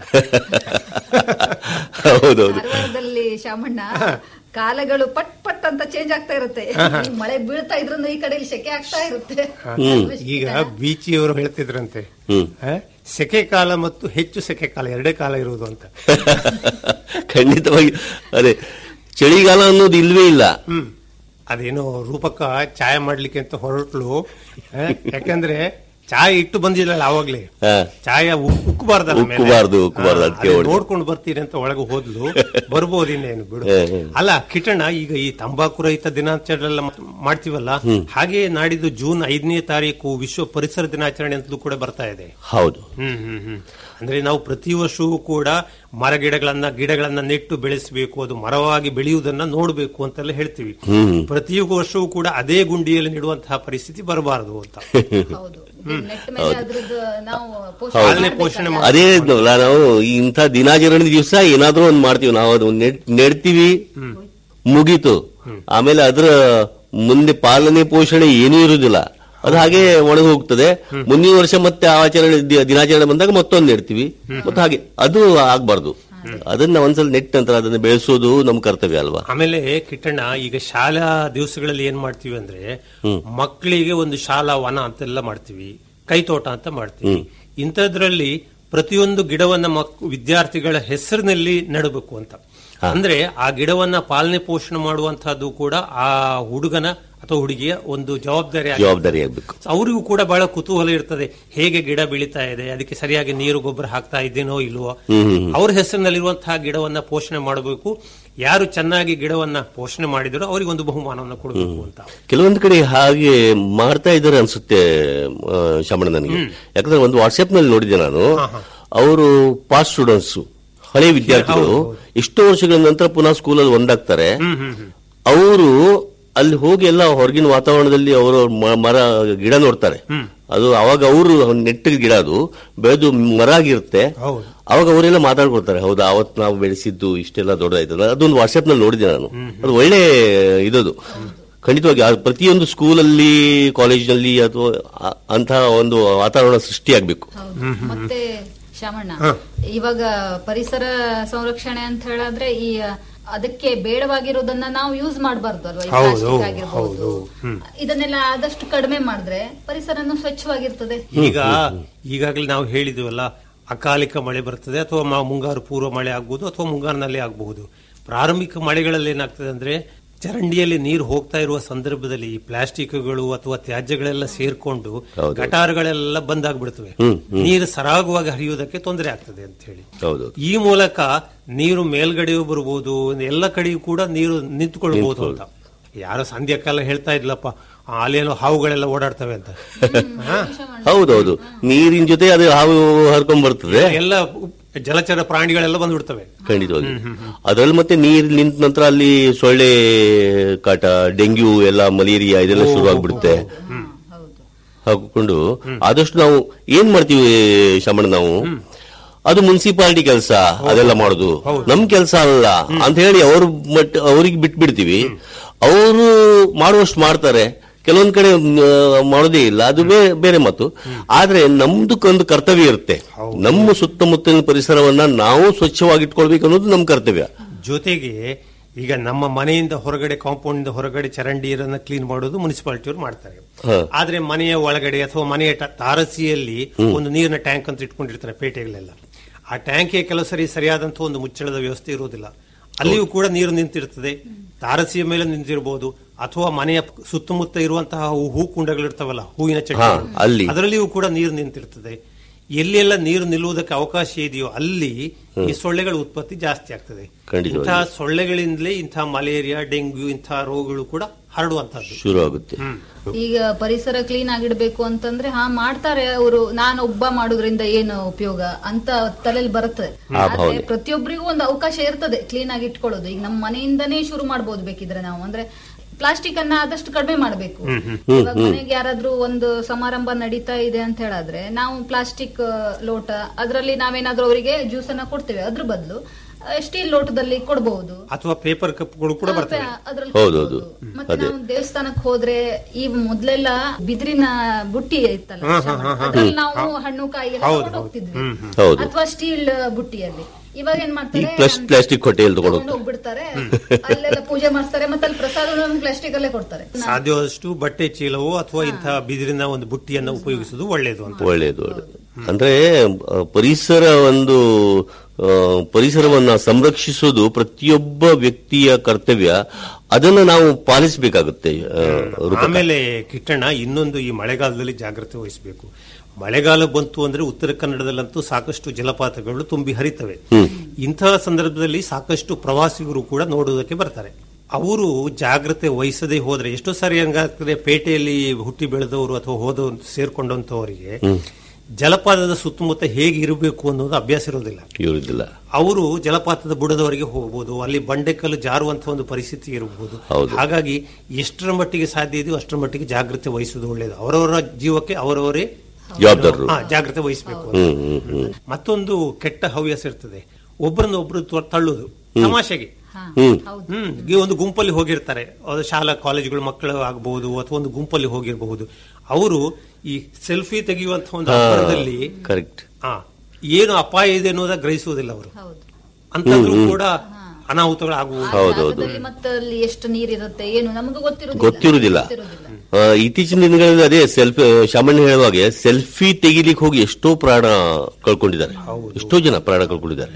ಹೌದೌದು ಕಾರವಾರದಲ್ಲಿ ಶಾಮಣ್ಣ ಕಾಲಗಳು ಪಟ್ ಪಟ್ ಅಂತ ಚೇಂಜ್ ಆಗ್ತಾ ಇರುತ್ತೆ ಈ ಮಳೆ ಬೀಳ್ತಾ ಇದ್ರು ಈ ಕಡೆಯಲ್ಲಿ ಸೆಕೆ ಆಗ್ತಾ ಇರುತ್ತೆ ಈಗ ಬೀಚಿಯವರು ಹೇಳ್ತಿದ್ರಂತೆ ಹ್ಮ್ ಆ, ಸೆಕೆ ಕಾಲ ಮತ್ತು ಹೆಚ್ಚು ಸೆಕೆ ಕಾಲ ಎರಡೇ ಕಾಲ ಇರುವುದು ಅಂತ ಖಂಡಿತವಾಗಿ ಅದೇ ಚಳಿಗಾಲ ಅನ್ನೋದು ಇಲ್ವೇ ಇಲ್ಲ ಹ್ಮ್ ಅದೇನೋ ರೂಪಕ ಚಾಯ ಮಾಡ್ಲಿಕ್ಕೆ ಅಂತ ಹೊರಟ್ಲು ಆ, ಯಾಕಂದ್ರೆ ಚಾಯ್ ಇಟ್ಟು ಬಂದಿಲ್ಲ ಅವಾಗ್ಲೇ ಹಾ. ಚಾಯ ಉಕ್- ಉಕ್ಕಬಾರ್ದಲ್ಲ ಮೇಲೆ. ಉಕ್ಕಬಾರ್ದು, ಉಕ್ಕಬಾರ್ದು, ಹಾ, ಅದಕ್ಕೆ ಅದನ್ನ ಹೊಡ್ದು. ನೋಡ್ಕೊಂಡು ಬರ್ತೀರಿ ಅಂತ ಒಳಗೆ ಹೋದ್ಲು ಬರ್ಬೋದು ಇನ್ನೇನು ಬಿಡು ಹೇ, ಹೇ. ಅಲ್ಲ ಕಿಟಣ ಈಗ ಈ ತಂಬಾಕು ರಹಿತ ದಿನಾಚರಣೆ ಎಲ್ಲ ಮಾಡ್ತೀವಲ್ಲ ಹಾಗೆ ನಾಡಿದ್ದು ಜೂನ್ ಐದನೇ ತಾರೀಕು ವಿಶ್ವ ಪರಿಸರ ದಿನಾಚರಣೆ ಅಂತಲೂ ಕೂಡ ಬರ್ತಾ ಇದೆ ಹೌದು ಹ್ಮ್ ಹ್ಮ್ ಹ್ಮ್ ಅಂದ್ರೆ ನಾವು ಪ್ರತಿ ವರ್ಷವೂ ಕೂಡ ಮರ ಗಿಡಗಳನ್ನ ಗಿಡಗಳನ್ನ ನೆಟ್ಟು ಬೆಳೆಸಬೇಕು ಅದು ಮರವಾಗಿ ಬೆಳೆಯುವುದನ್ನ ನೋಡಬೇಕು ಅಂತೆಲ್ಲ ಹೇಳ್ತೀವಿ ಹ್ಮ್. ಪ್ರತಿ ವರ್ಷವೂ ಕೂಡ ಅದೇ ಗುಂಡಿಯಲ್ಲಿ ನೆಡುವಂತಹ ಪರಿಸ್ಥಿತಿ ಬರಬಾರದು ಅಂತ ಹೌದು ನೆಟ್ ಮೇಲೆ ಅದ್ರದ್ದು ನಾವು ಪೋಷಣೆ ಪಾಲನೆ ಮಾಡ್ಬೇಕಲ್ಲ. ಪೋಷಣೆ ಮಾಡ್- ಅದೇ ಇದ್ನಲ್ಲ ನಾವು ಇಂಥ ದಿನಾಚರಣೆ ದಿವಸ ಏನಾದ್ರೂ ಒಂದ್ ಮಾಡ್ತೀವಿ ನಾವು ಅದು ನೆಡ್- ನೆಡ್ತೀವಿ ಮುಗೀತು ಆಮೇಲೆ ಅದರ ಮುಂದೆ ಪಾಲನೆ ಪೋಷಣೆ ಏನೂ ಇರುವುದಿಲ್ಲ ಅದು ಹಾಗೆ ಒಣಗಿ ಹೋಗ್ತದೆ ಮುಂದಿನ ವರ್ಷ ಮತ್ತೆ ಆಚರಣೆ ದಿ- ದಿನಾಚರಣೆ ಬಂದಾಗ ಮತ್ತೊಂದು ನೆಡ್ತೀವಿ ಮತ್ತೆ ಹಾಗೆ ಅದು ಆಗ್ಬಾರ್ದು ಅದನ್ನ ಒಂದ್ಸಲ ನೆಟ್ಟ ನಂತರ ಅದನ್ನ ಬೆಳೆಸೋದು ನಮ್ಮ ಕರ್ತವ್ಯ ಅಲ್ವಾ ಆಮೇಲೆ ಕಿಟ್ಟಣ್ಣ ಈಗ ಶಾಲಾ ದಿವಸಗಳಲ್ಲಿ ಏನ್ ಮಾಡ್ತೀವಿ ಅಂದ್ರೆ ಮಕ್ಕಳಿಗೆ ಒಂದು ಶಾಲಾ ವನ ಅಂತೆಲ್ಲ ಮಾಡ್ತೀವಿ ಕೈತೋಟ ಅಂತ ಮಾಡ್ತೀವಿ ಇಂಥದ್ರಲ್ಲಿ ಪ್ರತಿಯೊಂದು ಗಿಡವನ್ನ ಮಕ್ ವಿದ್ಯಾರ್ಥಿಗಳ ಹೆಸರಿನಲ್ಲಿ ನೆಡಬೇಕು ಅಂತ ಅಂದ್ರೆ ಆ ಗಿಡವನ್ನ ಪಾಲನೆ ಪೋಷಣೆ ಮಾಡುವಂತಹದ್ದು ಕೂಡ ಆ ಹುಡುಗನ ಅಥವಾ ಹುಡುಗಿಯ ಒಂದು ಜವಾಬ್ದಾರಿ ಆಗಿರ್ತದೆ. ಜವಾಬ್ದಾರಿ ಆಗ್ಬೇಕು ಅವರಿಗೂ ಕೂಡ ಬಹಳ ಕುತೂಹಲ ಇರ್ತದೆ ಹೇಗೆ ಗಿಡ ಬೆಳೀತಾ ಇದೆ ಅದಕ್ಕೆ ಸರಿಯಾಗಿ ನೀರು ಗೊಬ್ಬರ ಹಾಕ್ತಾ ಇದ್ದೇನೋ ಇಲ್ವೋ ಅವ್ರ ಹೆಸರಿನಲ್ಲಿರುವಂತಹ ಗಿಡವನ್ನ ಪೋಷಣೆ ಮಾಡಬೇಕು ಯಾರು ಚೆನ್ನಾಗಿ ಗಿಡವನ್ನ ಪೋಷಣೆ ಮಾಡಿದರೋ ಅವರಿಗೆ ಒಂದು ಬಹುಮಾನವನ್ನು ಕೊಡಬೇಕು ಅಂತ ಕೆಲವೊಂದು ಕಡೆ ಹಾಗೆ ಮಾಡ್ತಾ ಇದ್ದಾರೆ ಅನ್ಸುತ್ತೆ ಆ, ಶಮಣ ನನಗೆ ಯಾಕಂದ್ರೆ ಒಂದು ವಾಟ್ಸ್ಆಪ್ ನಲ್ಲಿ ನೋಡಿದ್ದೆ ನಾನು ಅವರು ಪಾಸ್ ಸ್ಟೂಡೆಂಟ್ಸ್ ಹಳೆ ವಿದ್ಯಾರ್ಥಿಗಳು ಎಷ್ಟೋ ವರ್ಷಗಳ ನಂತರ ಪುನಃ ಸ್ಕೂಲಲ್ಲಿ ಒಂದಾಗ್ತಾರೆ ಅವರು ಅಲ್ಲಿ ಹೋಗಿ ಎಲ್ಲ ಹೊರಗಿನ ವಾತಾವರಣದಲ್ಲಿ ಅವರು ಮ- ಮರ ಗಿಡ ನೋಡ್ತಾರೆ ಅದು ಅವಾಗ ಅವರು ನೆಟ್ಟಿದ ಗಿಡ ಅದು ಬೆಳೆದು ಮರ ಆಗಿರುತ್ತೆ ಹೌದು. ಅವಾಗ ಅವರೆಲ್ಲ ಮಾತಾಡ್ಕೊಳ್ತಾರೆ ಹೌದಾ ಅವತ್ ನಾವು ಬೆಳೆಸಿದ್ದು ಇಷ್ಟೆಲ್ಲ ದೊಡ್ಡದಾಯ್ತಲ್ಲ ಅದೊಂದು ವಾಟ್ಸ್ಆಪ್ ನಲ್ಲಿ ನೋಡಿದೆ ನಾನು ಅದು ಒಳ್ಳೆ ಇದದು ಖಂಡಿತವಾಗಿ ಆ ಪ್ರತಿಯೊಂದು ಸ್ಕೂಲಲ್ಲಿ ಕಾಲೇಜಿನಲ್ಲಿ ಅಥವಾ ಆ- ಅಂತಹ ಒಂದು ವಾತಾವರಣ ಸೃಷ್ಟಿಯಾಗಬೇಕು ಹೌದು ಮತ್ತೆ ಶಾಮಣ್ಣ ಇವಾಗ ಪರಿಸರ ಸಂರಕ್ಷಣೆ ಅಂತ ಹೇಳಿದ್ರೆ ಈ ಅದಕ್ಕೆ ಬೇಡವಾಗಿರೋದನ್ನ ನಾವು ಯೂಸ್ ಮಾಡಬಾರ್ದು ಅಲ್ವಾ ಈ ಹೌದು, ಪ್ಲಾಸ್ಟಿಕ್ ಆಗಿರ್ಬೋದು ಹೌದು. ಹ್ಮ್. ಇದನ್ನೆಲ್ಲ ಆದಷ್ಟು ಕಡಿಮೆ ಮಾಡಿದ್ರೆ ಪರಿಸರನು ಸ್ವಚ್ಛವಾಗಿರ್ತದೆ ಈಗ ಈಗಾಗಲೇ ನಾವು ಹೇಳಿದ್ವಲ್ಲ ಅಕಾಲಿಕ ಮಳೆ ಬರ್ತದೆ ಅಥವಾ ಮ- ಮುಂಗಾರು ಪೂರ್ವ ಮಳೆ ಆಗ್ಬಹುದು ಅಥವಾ ಮುಂಗಾರಿನಲ್ಲಿ ಆಗಬಹುದು ಪ್ರಾರಂಭಿಕ ಮಳೆಗಳಲ್ಲಿ ಏನಾಗ್ತದೆ ಅಂದ್ರೆ ಚರಂಡಿಯಲ್ಲಿ ನೀರು ಹೋಗ್ತಾ ಇರುವ ಸಂದರ್ಭದಲ್ಲಿ ಈ ಪ್ಲಾಸ್ಟಿಕ್ಗಳು ಅಥವಾ ತ್ಯಾಜ್ಯಗಳೆಲ್ಲ ಸೇರ್ಕೊಂಡು ಹೌದು. ಗಟಾರಗಳೆಲ್ಲ ಬಂದಾಗ್ಬಿಡ್ತವೆ ನೀರು ಸರಾಗವಾಗಿ ಹರಿಯುವುದಕ್ಕೆ ತೊಂದರೆ ಆಗ್ತದೆ ಅಂತ ಹೇಳಿ ಹೌದು ಈ ಮೂಲಕ ನೀರು ಮೇಲ್ಗಡೆಯೂ ಬರ್ಬೋದು ಎಲ್ಲ ಕಡೆಯೂ ಕೂಡ ನೀರು ನಿಂತ್ಕೊಳ್ಬಹುದು ಅಂತ ಯಾರೋ ಸಂಧ್ಯಾಕಾಲ ಹೇಳ್ತಾ ಇದ್ಲಪ್ಪ ಆ, ಅಲ್ಲೇನೋ ಹಾವುಗಳೆಲ್ಲ ಓಡಾಡ್ತವೆ ಅಂತ ಹಾ? ಹೌದೌದು ನೀರಿನ ಜೊತೆ ಅದು ಹಾವು ಹರ್ಕೊಂಡ್ ಬರ್ತದೆ ಎಲ್ಲ ಜಲಚರ ಪ್ರಾಣಿಗಳೆಲ್ಲ ಬಂದ್ಬಿಡ್ತವೆ ಖಂಡಿತವಾಗಿ ಅದ್ರಲ್ಲಿ ಮತ್ತೆ ನೀರು ನಿಂತ ನಂತರ ಅಲ್ಲಿ ಸೊಳ್ಳೆ ಕಾಟ ಡೆಂಗ್ಯೂ ಎಲ್ಲ ಮಲೇರಿಯಾ ಇದೆಲ್ಲ ಶುರು ಆಗ್ಬಿಡುತ್ತೆ ಹೌದು ಹಾಕೊಂಡು ಆದಷ್ಟು ನಾವು ಏನ್ ಮಾಡ್ತೀವಿ ಶಮಣ ನಾವು ಅದು ಮುನ್ಸಿಪಾಲಿಟಿ ಕೆಲಸ ಅದೆಲ್ಲ ಮಾಡೋದು ನಮ್ ಕೆಲಸ ಅಲ್ಲ ಅಂತ ಹೇಳಿ ಅವ್ರ ಮಟ್ಟ ಅವ್ರಿಗೆ ಬಿಟ್ಬಿಡ್ತೀವಿ ಅವರು ಮಾಡುವಷ್ಟು ಮಾಡ್ತಾರೆ ಕೆಲವೊಂದ್ ಕಡೆ ಮ್, ಮಾಡೋದೇ ಇಲ್ಲ ಅದು ಬೇ- ಬೇರೆ ಮಾತು ಆದ್ರೆ ನಮ್ದು ಒಂದು ಕರ್ತವ್ಯ ಇರುತ್ತೆ ನಮ್ಮ ಸುತ್ತಮುತ್ತಲಿನ ಪರಿಸರವನ್ನ ನಾವು ಸ್ವಚ್ಛವಾಗಿಟ್ಕೊಳ್ಬೇಕು ಅನ್ನೋದು ನಮ್ಮ ಕರ್ತವ್ಯ ಜೊತೆಗೆ ಈಗ ನಮ್ಮ ಮನೆಯಿಂದ ಹೊರಗಡೆ ಕಾಂಪೌಂಡ್ ಇಂದ ಹೊರಗಡೆ ಚರಂಡಿಯರನ್ನ ಕ್ಲೀನ್ ಮಾಡೋದು ಮುನ್ಸಿಪಾಲಿಟಿಯವರು ಮಾಡ್ತಾರೆ ಹ. ಆದ್ರೆ ಮನೆಯ ಒಳಗಡೆ ಅಥವಾ ಮನೆಯ ಟ- ತಾರಸಿಯಲ್ಲಿ ಒಂದು ನೀರಿನ ಟ್ಯಾಂಕ್ ಅಂತ ಇಟ್ಕೊಂಡಿರ್ತಾರೆ ಪೇಟೆಗಳೆಲ್ಲ ಆ ಟ್ಯಾಂಕ್ಗೆ ಕೆಲವು ಸರಿ ಸರಿಯಾದಂತಹ ಒಂದು ಮುಚ್ಚಳದ ವ್ಯವಸ್ಥೆ ಇರುವುದಿಲ್ಲ ಅಲ್ಲಿಯೂ ಕೂಡ ನೀರು ನಿಂತಿರ್ತದೆ ತಾರಸಿಯ ಮೇಲೆ ನಿಂತಿರಬಹುದು ಅಥವಾ ಮನೆಯ ಸುತ್ತಮುತ್ತ ಇರುವಂತಹ ಹೂ- ಹೂ ಕುಂಡಗಳಿರ್ತಾವಲ್ಲ ಹೂವಿನ ಹಾ, ಅಲ್ಲಿ. ಚಟ್ಟಿ ಅದರಲ್ಲಿಯೂ ಕೂಡ ನೀರು ನಿಂತಿರ್ತದೆ ಎಲ್ಲೆಲ್ಲ ನೀರು ನಿಲ್ಲುವುದಕ್ಕೆ ಅವಕಾಶ ಇದೆಯೋ ಅಲ್ಲಿ ಈ ಸೊಳ್ಳೆಗಳ ಉತ್ಪತ್ತಿ ಜಾಸ್ತಿ ಆಗ್ತದೆ ಖಂಡಿತವಾಗಿ. ಇಂತಹ ಸೊಳ್ಳೆಗಳಿಂದಲೇ ಇಂತಹ ಮಲೇರಿಯಾ ಡೆಂಗ್ಯೂ ಇಂತಹ ರೋಗಗಳು ಕೂಡ ಹರಡುವಂತದ್ದು ಶುರು ಆಗುತ್ತೆ ಈಗ ಪರಿಸರ ಕ್ಲೀನ್ ಆಗಿಡ್ಬೇಕು ಅಂತಂದ್ರೆ ಹಾ ಮಾಡ್ತಾರೆ ಅವರು ನಾನು ಒಬ್ಬ ಮಾಡೋದ್ರಿಂದ ಏನು ಉಪಯೋಗ ಅಂತ ತಲೆಯಲ್ಲಿ ಬರುತ್ತೆ ಆ ಆದ್ರೆ ಭಾವನೆ. ಪ್ರತಿಯೊಬ್ಬರಿಗೂ ಒಂದು ಅವಕಾಶ ಇರ್ತದೆ ಕ್ಲೀನ್ ಆಗಿ ಇಟ್ಕೊಳ್ಳೋದು ಈಗ ನಮ್ಮ ಮನೆಯಿಂದನೇ ಶುರು ಮಾಡ್ಬೋದು ಬೇಕಿದ್ರೆ ನಾವು ಅಂದ್ರೆ ಪ್ಲಾಸ್ಟಿಕ್ ಅನ್ನ ಆದಷ್ಟು ಕಡಿಮೆ ಮಾಡಬೇಕು ಇವಾಗ ಮನೆಗೆ ಯಾರಾದ್ರೂ ಒಂದು ಸಮಾರಂಭ ನಡೀತಾ ಇದೆ ಅಂತ ಹೇಳಿದ್ರೆ ನಾವು ಪ್ಲಾಸ್ಟಿಕ್ ಲೋಟ ಅದರಲ್ಲಿ ನಾವೇನಾದ್ರೂ ಅವರಿಗೆ ಜ್ಯೂಸ್ ಅನ್ನ ಕೊಡ್ತೇವೆ ಅದ್ರ ಬದಲು ಸ್ಟೀಲ್ ಲೋಟದಲ್ಲಿ ಕೊಡಬಹುದು ಅಥವಾ ಪೇಪರ್ ಕಪ್ಗಳು ಕೂಡ ಬರ್ತವೆ ಅದ್ರಲ್ಲಿ ಹೌದೌದು ಮತ್ತೆ ನಾವು ದೇವಸ್ಥಾನಕ್ಕೆ ಹೋದ್ರೆ ಈ ಮೊದ್ಲೆಲ್ಲ ಬಿದಿರಿನ ಬುಟ್ಟಿ ಇತ್ತಲ್ಲ ಅದ್ರಲ್ಲಿ ನಾವು ಹಣ್ಣು ಕಾಯಿ ಎಲ್ಲ ತಗೊಂಡು ಹೋಗ್ತಿದ್ವಿ ಹೌದು ಅಥವಾ ಸ್ಟೀಲ್ ಬುಟ್ಟಿಯಲ್ಲಿ ಇವಾಗ ಏನ್ ಈ ಮಾಡ್ತಾರೆ ಪ್ಲಸ್ ಪ್ಲಾಸ್ಟಿಕ್ ಹೊಟ್ಟೆಯಲ್ಲಿ ತಗೊಂಡು ತಗೊಂಡು ಹೋಗ್ಬಿಡ್ತಾರೆ ಅಲ್ಲೆಲ್ಲ ಪೂಜೆ ಮಾಡಿಸ್ತಾರೆ ಮತ್ತೆ ಅಲ್ಲಿ ಪ್ರಸಾದ ಪ್ಲಾಸ್ಟಿಕ್ ಅಲ್ಲೇ ಕೊಡ್ತಾರೆ ಸಾಧ್ಯವಾದಷ್ಟು ಬಟ್ಟೆ ಚೀಲವು ಅಥವಾ ಇಂತಹ ಬಿದಿರಿನ ಒಂದು ಬುಟ್ಟಿಯನ್ನು ಉಪಯೋಗಿಸುವುದು ಒಳ್ಳೆಯದು ಅಂತ ಒಳ್ಳೆಯದು ಒಳ್ಳೆಯದು ಅಂದ್ರೆ ಆ, ಪರಿಸರ ಒಂದು ಆ, ಪರಿಸರವನ್ನ ಸಂರಕ್ಷಿಸೋದು ಪ್ರತಿಯೊಬ್ಬ ವ್ಯಕ್ತಿಯ ಕರ್ತವ್ಯ ಅದನ್ನು ನಾವು ಪಾಲಿಸಬೇಕಾಗುತ್ತೆ ಆಮೇಲೆ ಕಿಟ್ಟಣ್ಣ ಇನ್ನೊಂದು ಈ ಮಳೆಗಾಲದಲ್ಲಿ ಜಾಗ್ರತೆ ವಹಿಸಬೇಕು ಮಳೆಗಾಲ ಬಂತು ಅಂದ್ರೆ ಉತ್ತರ ಕನ್ನಡದಲ್ಲಂತೂ ಸಾಕಷ್ಟು ಜಲಪಾತಗಳು ತುಂಬಿ ಹರಿತವೆ ಇಂತಹ ಸಂದರ್ಭದಲ್ಲಿ ಸಾಕಷ್ಟು ಪ್ರವಾಸಿಗರು ಕೂಡ ನೋಡುವುದಕ್ಕೆ ಬರ್ತಾರೆ ಅವರು ಜಾಗ್ರತೆ ವಹಿಸದೆ ಹೋದ್ರೆ ಎಷ್ಟೋ ಸಾರಿ ಹಂಗಾಗ್ತದೆ ಪೇಟೆಯಲ್ಲಿ ಹುಟ್ಟಿ ಬೆಳೆದವರು ಅಥವಾ ಹೋದ ಸೇರ್ಕೊಂಡಂತವರಿಗೆ ಜಲಪಾತದ ಸುತ್ತಮುತ್ತ ಹೇಗೆ ಇರಬೇಕು ಅನ್ನೋದು ಅಭ್ಯಾಸ ಇರೋದಿಲ್ಲ ಇರುವುದಿಲ್ಲ ಅವರು ಜಲಪಾತದ ಬುಡದವರೆಗೆ ಹೋಗಬಹುದು ಅಲ್ಲಿ ಬಂಡೆಕಲ್ಲು ಜಾರುವಂತಹ ಒಂದು ಪರಿಸ್ಥಿತಿ ಇರಬಹುದು ಹೌದು. ಹಾಗಾಗಿ ಎಷ್ಟರ ಮಟ್ಟಿಗೆ ಸಾಧ್ಯ ಇದೆಯೋ ಅಷ್ಟರ ಮಟ್ಟಿಗೆ ಜಾಗೃತಿ ವಹಿಸುವುದು ಒಳ್ಳೆಯದು ಅವರವರ ಜೀವಕ್ಕೆ ಅವರವರೇ ಜವಾಬ್ದಾರರು ಹಾ, ಜಾಗೃತಿ ವಹಿಸಬೇಕು ಹ್ಮ್ ಹ್ಮ್ ಹ್ಮ್ ಮತ್ತೊಂದು ಕೆಟ್ಟ ಹವ್ಯಾಸ ಇರ್ತದೆ ಒಬ್ಬರನ್ನ ಒಬ್ರು ತ- ತಳ್ಳುದು ತಮಾಷೆಗೆ ಹ್ಮ್ ಹ್ಮ್ ಈ ಒಂದು ಗುಂಪಲ್ಲಿ ಹೋಗಿರ್ತಾರೆ ಅದು ಶಾಲಾ ಕಾಲೇಜುಗಳ ಮಕ್ಕಳು ಆಗಬಹುದು ಅಥವಾ ಒಂದು ಗುಂಪಲ್ಲಿ ಹೋಗಿರಬಹುದು ಅವರು ಈ ಸೆಲ್ಫಿ ತೆಗೆಯುವಂತಹ ಒಂದು ಹಬ್ಬದಲ್ಲಿ ಕರೆಕ್ಟ್ ಆ, ಏನು ಅಪಾಯ ಇದೆ ಅನ್ನೋದ ಗ್ರಹಿಸುವುದಿಲ್ಲ ಅವರು ಹೌದು ಅಂತಂದ್ರೂ ಕೂಡ ಅನಾಹುತಗಳು ಆಗುವುದು ಜಾಗದಲ್ಲಿ ಮತ್ತೆ ಅಲ್ಲಿ ಎಷ್ಟು ನೀರಿರುತ್ತೆ ಏನು ನಮಗೆ ಗೊತ್ತಿರೋದಿಲ್ಲ ಗೊತ್ತಿರುವುದಿಲ್ಲ ಗೊತ್ತಿರೋದಿಲ್ಲ. ಆ, ಇತ್ತೀಚಿನ ದಿನಗಳಲ್ಲಿ ಅದೇ ಸೆಲ್ಫಿ ಸಾಮಾನ್ಯ ಹೇಳುವಾಗೆ ಸೆಲ್ಫಿ ತೆಗಿಲಿಕ್ಕೆ ಹೋಗಿ ಎಷ್ಟೋ ಪ್ರಾಣ ಕಳ್ಕೊಂಡಿದ್ದಾರೆ ಎಷ್ಟೋ ಜನ ಪ್ರಾಣ ಕಳ್ಕೊಂಡಿದ್ದಾರೆ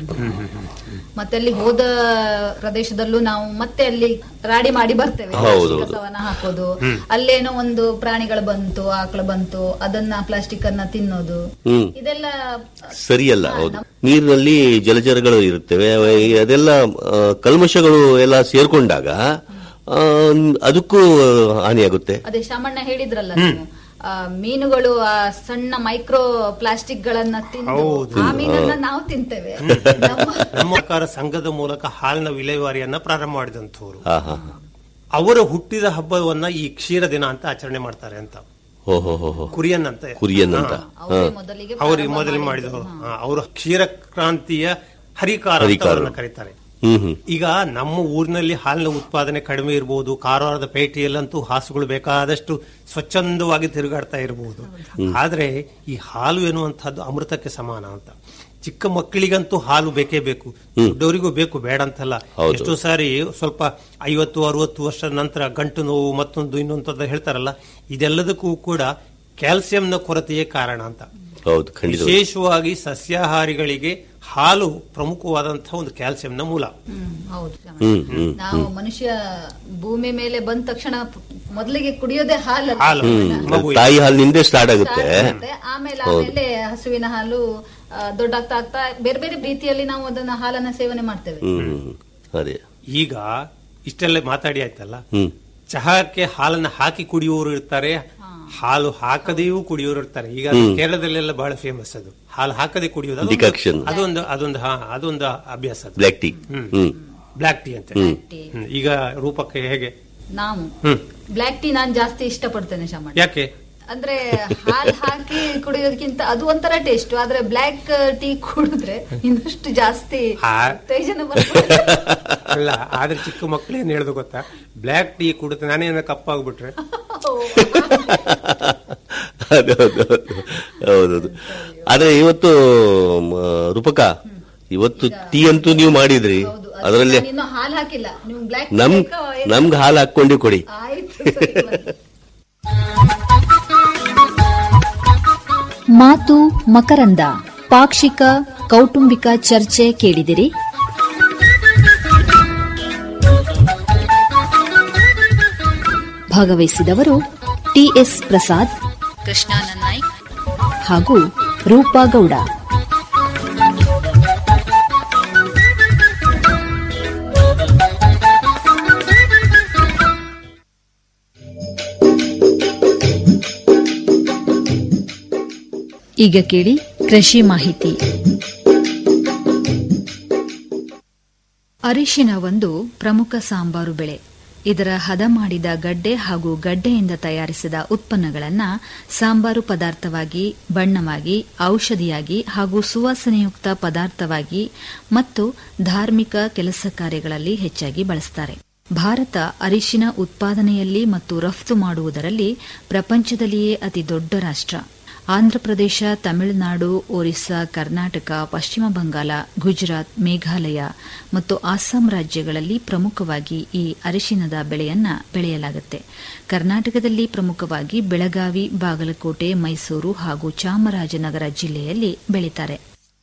ಮತ್ತೆ ಅಲ್ಲಿ ಹೋದ ಪ್ರದೇಶದಲ್ಲೂ ನಾವು ಮತ್ತೆ ಅಲ್ಲಿ ರಾಡಿ ಮಾಡಿ ಬರ್ತೇವೆ ಹೌದು, ಹೌದು. ಕಸವನ್ನ ಹಾಕೋದು ಅಲ್ಲೇನೋ ಒಂದು ಪ್ರಾಣಿಗಳು ಬಂತು ಆಕಳು ಬಂತು ಅದನ್ನ ಪ್ಲಾಸ್ಟಿಕ್ ಅನ್ನ ತಿನ್ನೋದು ಹ್ಮ್ ಇದೆಲ್ಲ ಸರಿಯಲ್ಲ ಹೌದು ನೀರಿನಲ್ಲಿ ಜಲಚರಗಳು ಇರುತ್ತವೆ ಅವ- ಅದೆಲ್ಲ ಆ, ಕಲ್ಮಶಗಳು ಎಲ್ಲ ಸೇರ್ಕೊಂಡಾಗ ಆ, ಅದಕ್ಕೂ ಹಾನಿಯಾಗುತ್ತೆ ಅದೇ ಶಾಮಣ್ಣ ಹೇಳಿದ್ರಲ್ಲ ನೀವು ಆ, ಮೀನುಗಳು ಆ ಸಣ್ಣ ಮೈಕ್ರೋ ಪ್ಲಾಸ್ಟಿಕ್ ಗಳನ್ನ ತಿಂದು ಹೌದು. ಆ ಮೀನನ್ನ ನಾವು ತಿಂತೇವೆ ನಮ್ಮ ನಮ್ಮ ಸರ್ಕಾರ ಸಂಘದ ಮೂಲಕ ಹಾಲಿನ ವಿಲೇವಾರಿಯನ್ನ ಪ್ರಾರಂಭ ಮಾಡಿದಂಥವ್ರು ಹಾ ಹಾ ಹಾ. ಅವರ ಹುಟ್ಟಿದ ಹಬ್ಬವನ್ನ ಈ ಕ್ಷೀರ ದಿನ ಅಂತ ಆಚರಣೆ ಮಾಡ್ತಾರೆ ಅಂತ ಹೋ ಹೋ ಹೋ ಹೋ ಕುರಿಯನ್ ಅಂತ ಕುರಿಯನ್ ಅಂತ ಅವರೇ ಮೊದಲಿಗೆ ಅವ್ರಿಗೆ ಪ್ರಾರಂಭ ಮೊದಲು ಮಾಡಿದ್ದು. ಮಾಡಿದವರು ಅವರು ಕ್ಷೀರ ಕ್ರಾಂತಿಯ ಹರಿಕಾರ ಅಂತ ಹರಿಕಾರ. ಅವ್ರನ್ನ ಕರೀತಾರೆ ಹ್ಮ್ ಹ್ಮ್ ಈಗ ನಮ್ಮ ಊರಿನಲ್ಲಿ ಹಾಲಿನ ಉತ್ಪಾದನೆ ಕಡಿಮೆ ಇರಬಹುದು ಕಾರವಾರದ ಪೇಟೆಯಲ್ಲಂತೂ ಹಾಸುಗಳು ಬೇಕಾದಷ್ಟು ಸ್ವಚ್ಛಂದವಾಗಿ ತಿರುಗಾಡ್ತಾ ಇರಬಹುದು ಆದ್ರೆ ಈ ಹಾಲು ಎನ್ನುವಂತಹದ್ದು ಅಮೃತಕ್ಕೆ ಸಮಾನ ಅಂತ ಚಿಕ್ಕ ಮಕ್ಕಳಿಗಂತೂ ಹಾಲು ಬೇಕೇ ಬೇಕು ದೊಡ್ಡವರಿಗೂ ಬೇಕು ಬೇಡ ಅಂತಲ್ಲ ಹೌದು. ಎಷ್ಟೋ ಸಾರಿ ಸ್ವಲ್ಪ ಐವತ್ತು ಅರವತ್ತು ವರ್ಷದ ನಂತರ ಗಂಟು ನೋವು ಮತ್ತೊಂದು ಇನ್ನೊಂದು ಹೇಳ್ತಾರಲ್ಲ ಇದೆಲ್ಲದಕ್ಕೂ ಕೂಡ ಕ್ಯಾಲ್ಸಿಯಂನ ಕೊರತೆಯೇ ಕಾರಣ ಅಂತ ಹೌದು ಖಂಡಿತ ವಿಶೇಷವಾಗಿ ವಿಶೇಷವಾಗಿ ಸಸ್ಯಾಹಾರಿಗಳಿಗೆ ಹಾಲು ಪ್ರಮುಖವಾದಂತಹ ಒಂದು ಕ್ಯಾಲ್ಸಿಯಂನ ಮೂಲ ಹ್ಮ್ ಹೌದು ಶ್ಯಾಮ. ಹ್ಮ್ ಹ್ಮ್ ನಾವು ಮನುಷ್ಯ ಭೂಮಿ ಮೇಲೆ ಬಂದ ತಕ್ಷಣ ಮೊದಲಿಗೆ ಕುಡಿಯೋದೇ ಹಾಲು ಹಾಲು ಮಗು ತಾಯಿ ಹಾಲಿನಿಂದ ಸ್ಟಾರ್ಟ್ ಆಗುತ್ತೆ ಆಮೇಲೆ ಆಮೇಲೆ ಹಸುವಿನ ಹಾಲು ಆ, ದೊಡ್ಡಾಗ್ತಾ ಆಗ್ತಾ ಬೇರೆ ಬೇರೆ ರೀತಿಯಲ್ಲಿ ನಾವು ಅದನ್ನ ಹಾಲನ್ನ ಸೇವನೆ ಮಾಡ್ತೇವೆ ಹ್ಮ್ ಹ್ಮ್ ಅದೇ ಈಗ ಇಷ್ಟೆಲ್ಲ ಮಾತಾಡಿ ಆಯ್ತಲ್ಲ ಹ್ಮ್ ಚಹಾಕ್ಕೆ ಹಾಲನ್ನ ಹಾಕಿ ಕುಡಿಯುವವರು ಇರ್ತಾರೆ ಹಾಲು ಹಾಕದೆಯೂ ಕುಡಿಯೋರು ಇರ್ತಾರೆ ಈಗ ಅದು ಕೇರಳದಲ್ಲೆಲ್ಲ ಬಹಳ ಫೇಮಸ್ ಅದು ಹಾಲು ಹಾಕದೆ ಕುಡಿಯೋದು ಅದೊಂದು- Decoction. ಅದೊಂದು ಅದೊಂದು ಹಾ ಅದೊಂದು ಅಭ್ಯಾಸ ಅದು ಬ್ಲ್ಯಾಕ್ ಟೀ ಹ್ಮ್. ಹ್ಮ್ ಬ್ಲಾಕ್ ಟೀ ಅಂತ ಟೀ. ಹ್ಮ್. ಈಗ ರೂಪಕ್ಕೆ ಹೇಗೆ ನಾವು ಹ್ಮ್ ಬ್ಲ್ಯಾಕ್ ಟೀ ನಾನ್ ಜಾಸ್ತಿ ಇಷ್ಟಪಡ್ತೇನೆ ಶಮಣ್ಣ ಯಾಕೆ ಅಂದ್ರೆ ಹಾಲ್ ಹಾಕಿ ಕುಡಿಯೋದಕ್ಕಿಂತ ಅದು ಒಂಥರ ಟೇಸ್ಟ್ ಆದ್ರೆ ಬ್ಲ್ಯಾಕ್ ಟೀ ಕುಡಿದ್ರೆ ಇನ್ನಷ್ಟು ಜಾಸ್ತಿ ಆ. ಉತ್ತೇಜನ ಬರ್ತದೆ ಅಲ್ಲ ಆದ್ರೆ ಚಿಕ್ಕ ಮಕ್ಳು ಏನ್ ಹೇಳುದು ಗೊತ್ತಾ ಬ್ಲಾಕ್ ಟೀ ಕುಡಿದ್ರೆ ನಾನೇನ ಕಪ್ಪಾಗ್ಬಿಟ್ರೆ ಹೌದೌದು ಹೌದೌದು ಆದ್ರೆ ಇವತ್ತು ಮ, ರೂಪಕ ಇವತ್ತು ಟೀ ಅಂತೂ ನೀವು ಮಾಡಿದ್ರಿ ಹೌದು ಅದು ಅದರಲ್ಲಿ ನಾನು ಇನ್ನೂ ಹಾಲ್ ಹಾಕಿಲ್ಲ ನೀವು ಬ್ಲ್ಯಾಕ್ ನಮ್ ನಮ್ಗೆ ಹಾಲು ಹಾಕೊಂಡು ಕೊಡಿ ಆಯ್ತು ಸರಿ, ಬನ್ನಿ. ಮಾತು ಮಕರಂದ ಪಾಕ್ಷಿಕ ಕೌಟುಂಬಿಕ ಚರ್ಚೆ ಕೇಳಿದಿರಿ ಭಾಗವಹಿಸಿದವರು ಟಿಎಸ್ ಪ್ರಸಾದ್ ಕೃಷ್ಣಾನಂದ್ ನಾಯ್ಕ್ ಹಾಗೂ ರೂಪಾ ಗೌಡ ಈಗ ಕೇಳಿ ಕೃಷಿ ಮಾಹಿತಿ ಅರಿಶಿನ ಒಂದು ಪ್ರಮುಖ ಸಾಂಬಾರು ಬೆಳೆ ಇದರ ಹದ ಮಾಡಿದ ಗಡ್ಡೆ ಹಾಗೂ ಗಡ್ಡೆಯಿಂದ ತಯಾರಿಸಿದ ಉತ್ಪನ್ನಗಳನ್ನು ಸಾಂಬಾರು ಪದಾರ್ಥವಾಗಿ ಬಣ್ಣವಾಗಿ ಔಷಧಿಯಾಗಿ ಹಾಗೂ ಸುವಾಸನೆಯುಕ್ತ ಪದಾರ್ಥವಾಗಿ ಮತ್ತು ಧಾರ್ಮಿಕ ಕೆಲಸ ಕಾರ್ಯಗಳಲ್ಲಿ ಹೆಚ್ಚಾಗಿ ಬಳಸುತ್ತಾರೆ ಭಾರತ ಅರಿಶಿನ ಉತ್ಪಾದನೆಯಲ್ಲಿ ಮತ್ತು ರಫ್ತು ಮಾಡುವುದರಲ್ಲಿ ಪ್ರಪಂಚದಲ್ಲಿಯೇ ಅತಿ ದೊಡ್ಡ ರಾಷ್ಟ್ರ ಆಂಧ್ರಪ್ರದೇಶ ತಮಿಳುನಾಡು ಒರಿಸ್ಸಾ ಕರ್ನಾಟಕ ಪಶ್ಚಿಮ ಬಂಗಾಳ ಗುಜರಾತ್ ಮೇಘಾಲಯ ಮತ್ತು ಅಸ್ಸಾಂ ರಾಜ್ಯಗಳಲ್ಲಿ ಪ್ರಮುಖವಾಗಿ ಈ ಅರಿಶಿನದ ಬೆಳೆಯನ್ನ ಬೆಳೆಯಲಾಗುತ್ತೆ ಕರ್ನಾಟಕದಲ್ಲಿ ಪ್ರಮುಖವಾಗಿ ಬೆಳಗಾವಿ ಬಾಗಲಕೋಟೆ ಮೈಸೂರು ಹಾಗೂ ಚಾಮರಾಜನಗರ ಜಿಲ್ಲೆಯಲ್ಲಿ ಬೆಳೀತಾರೆ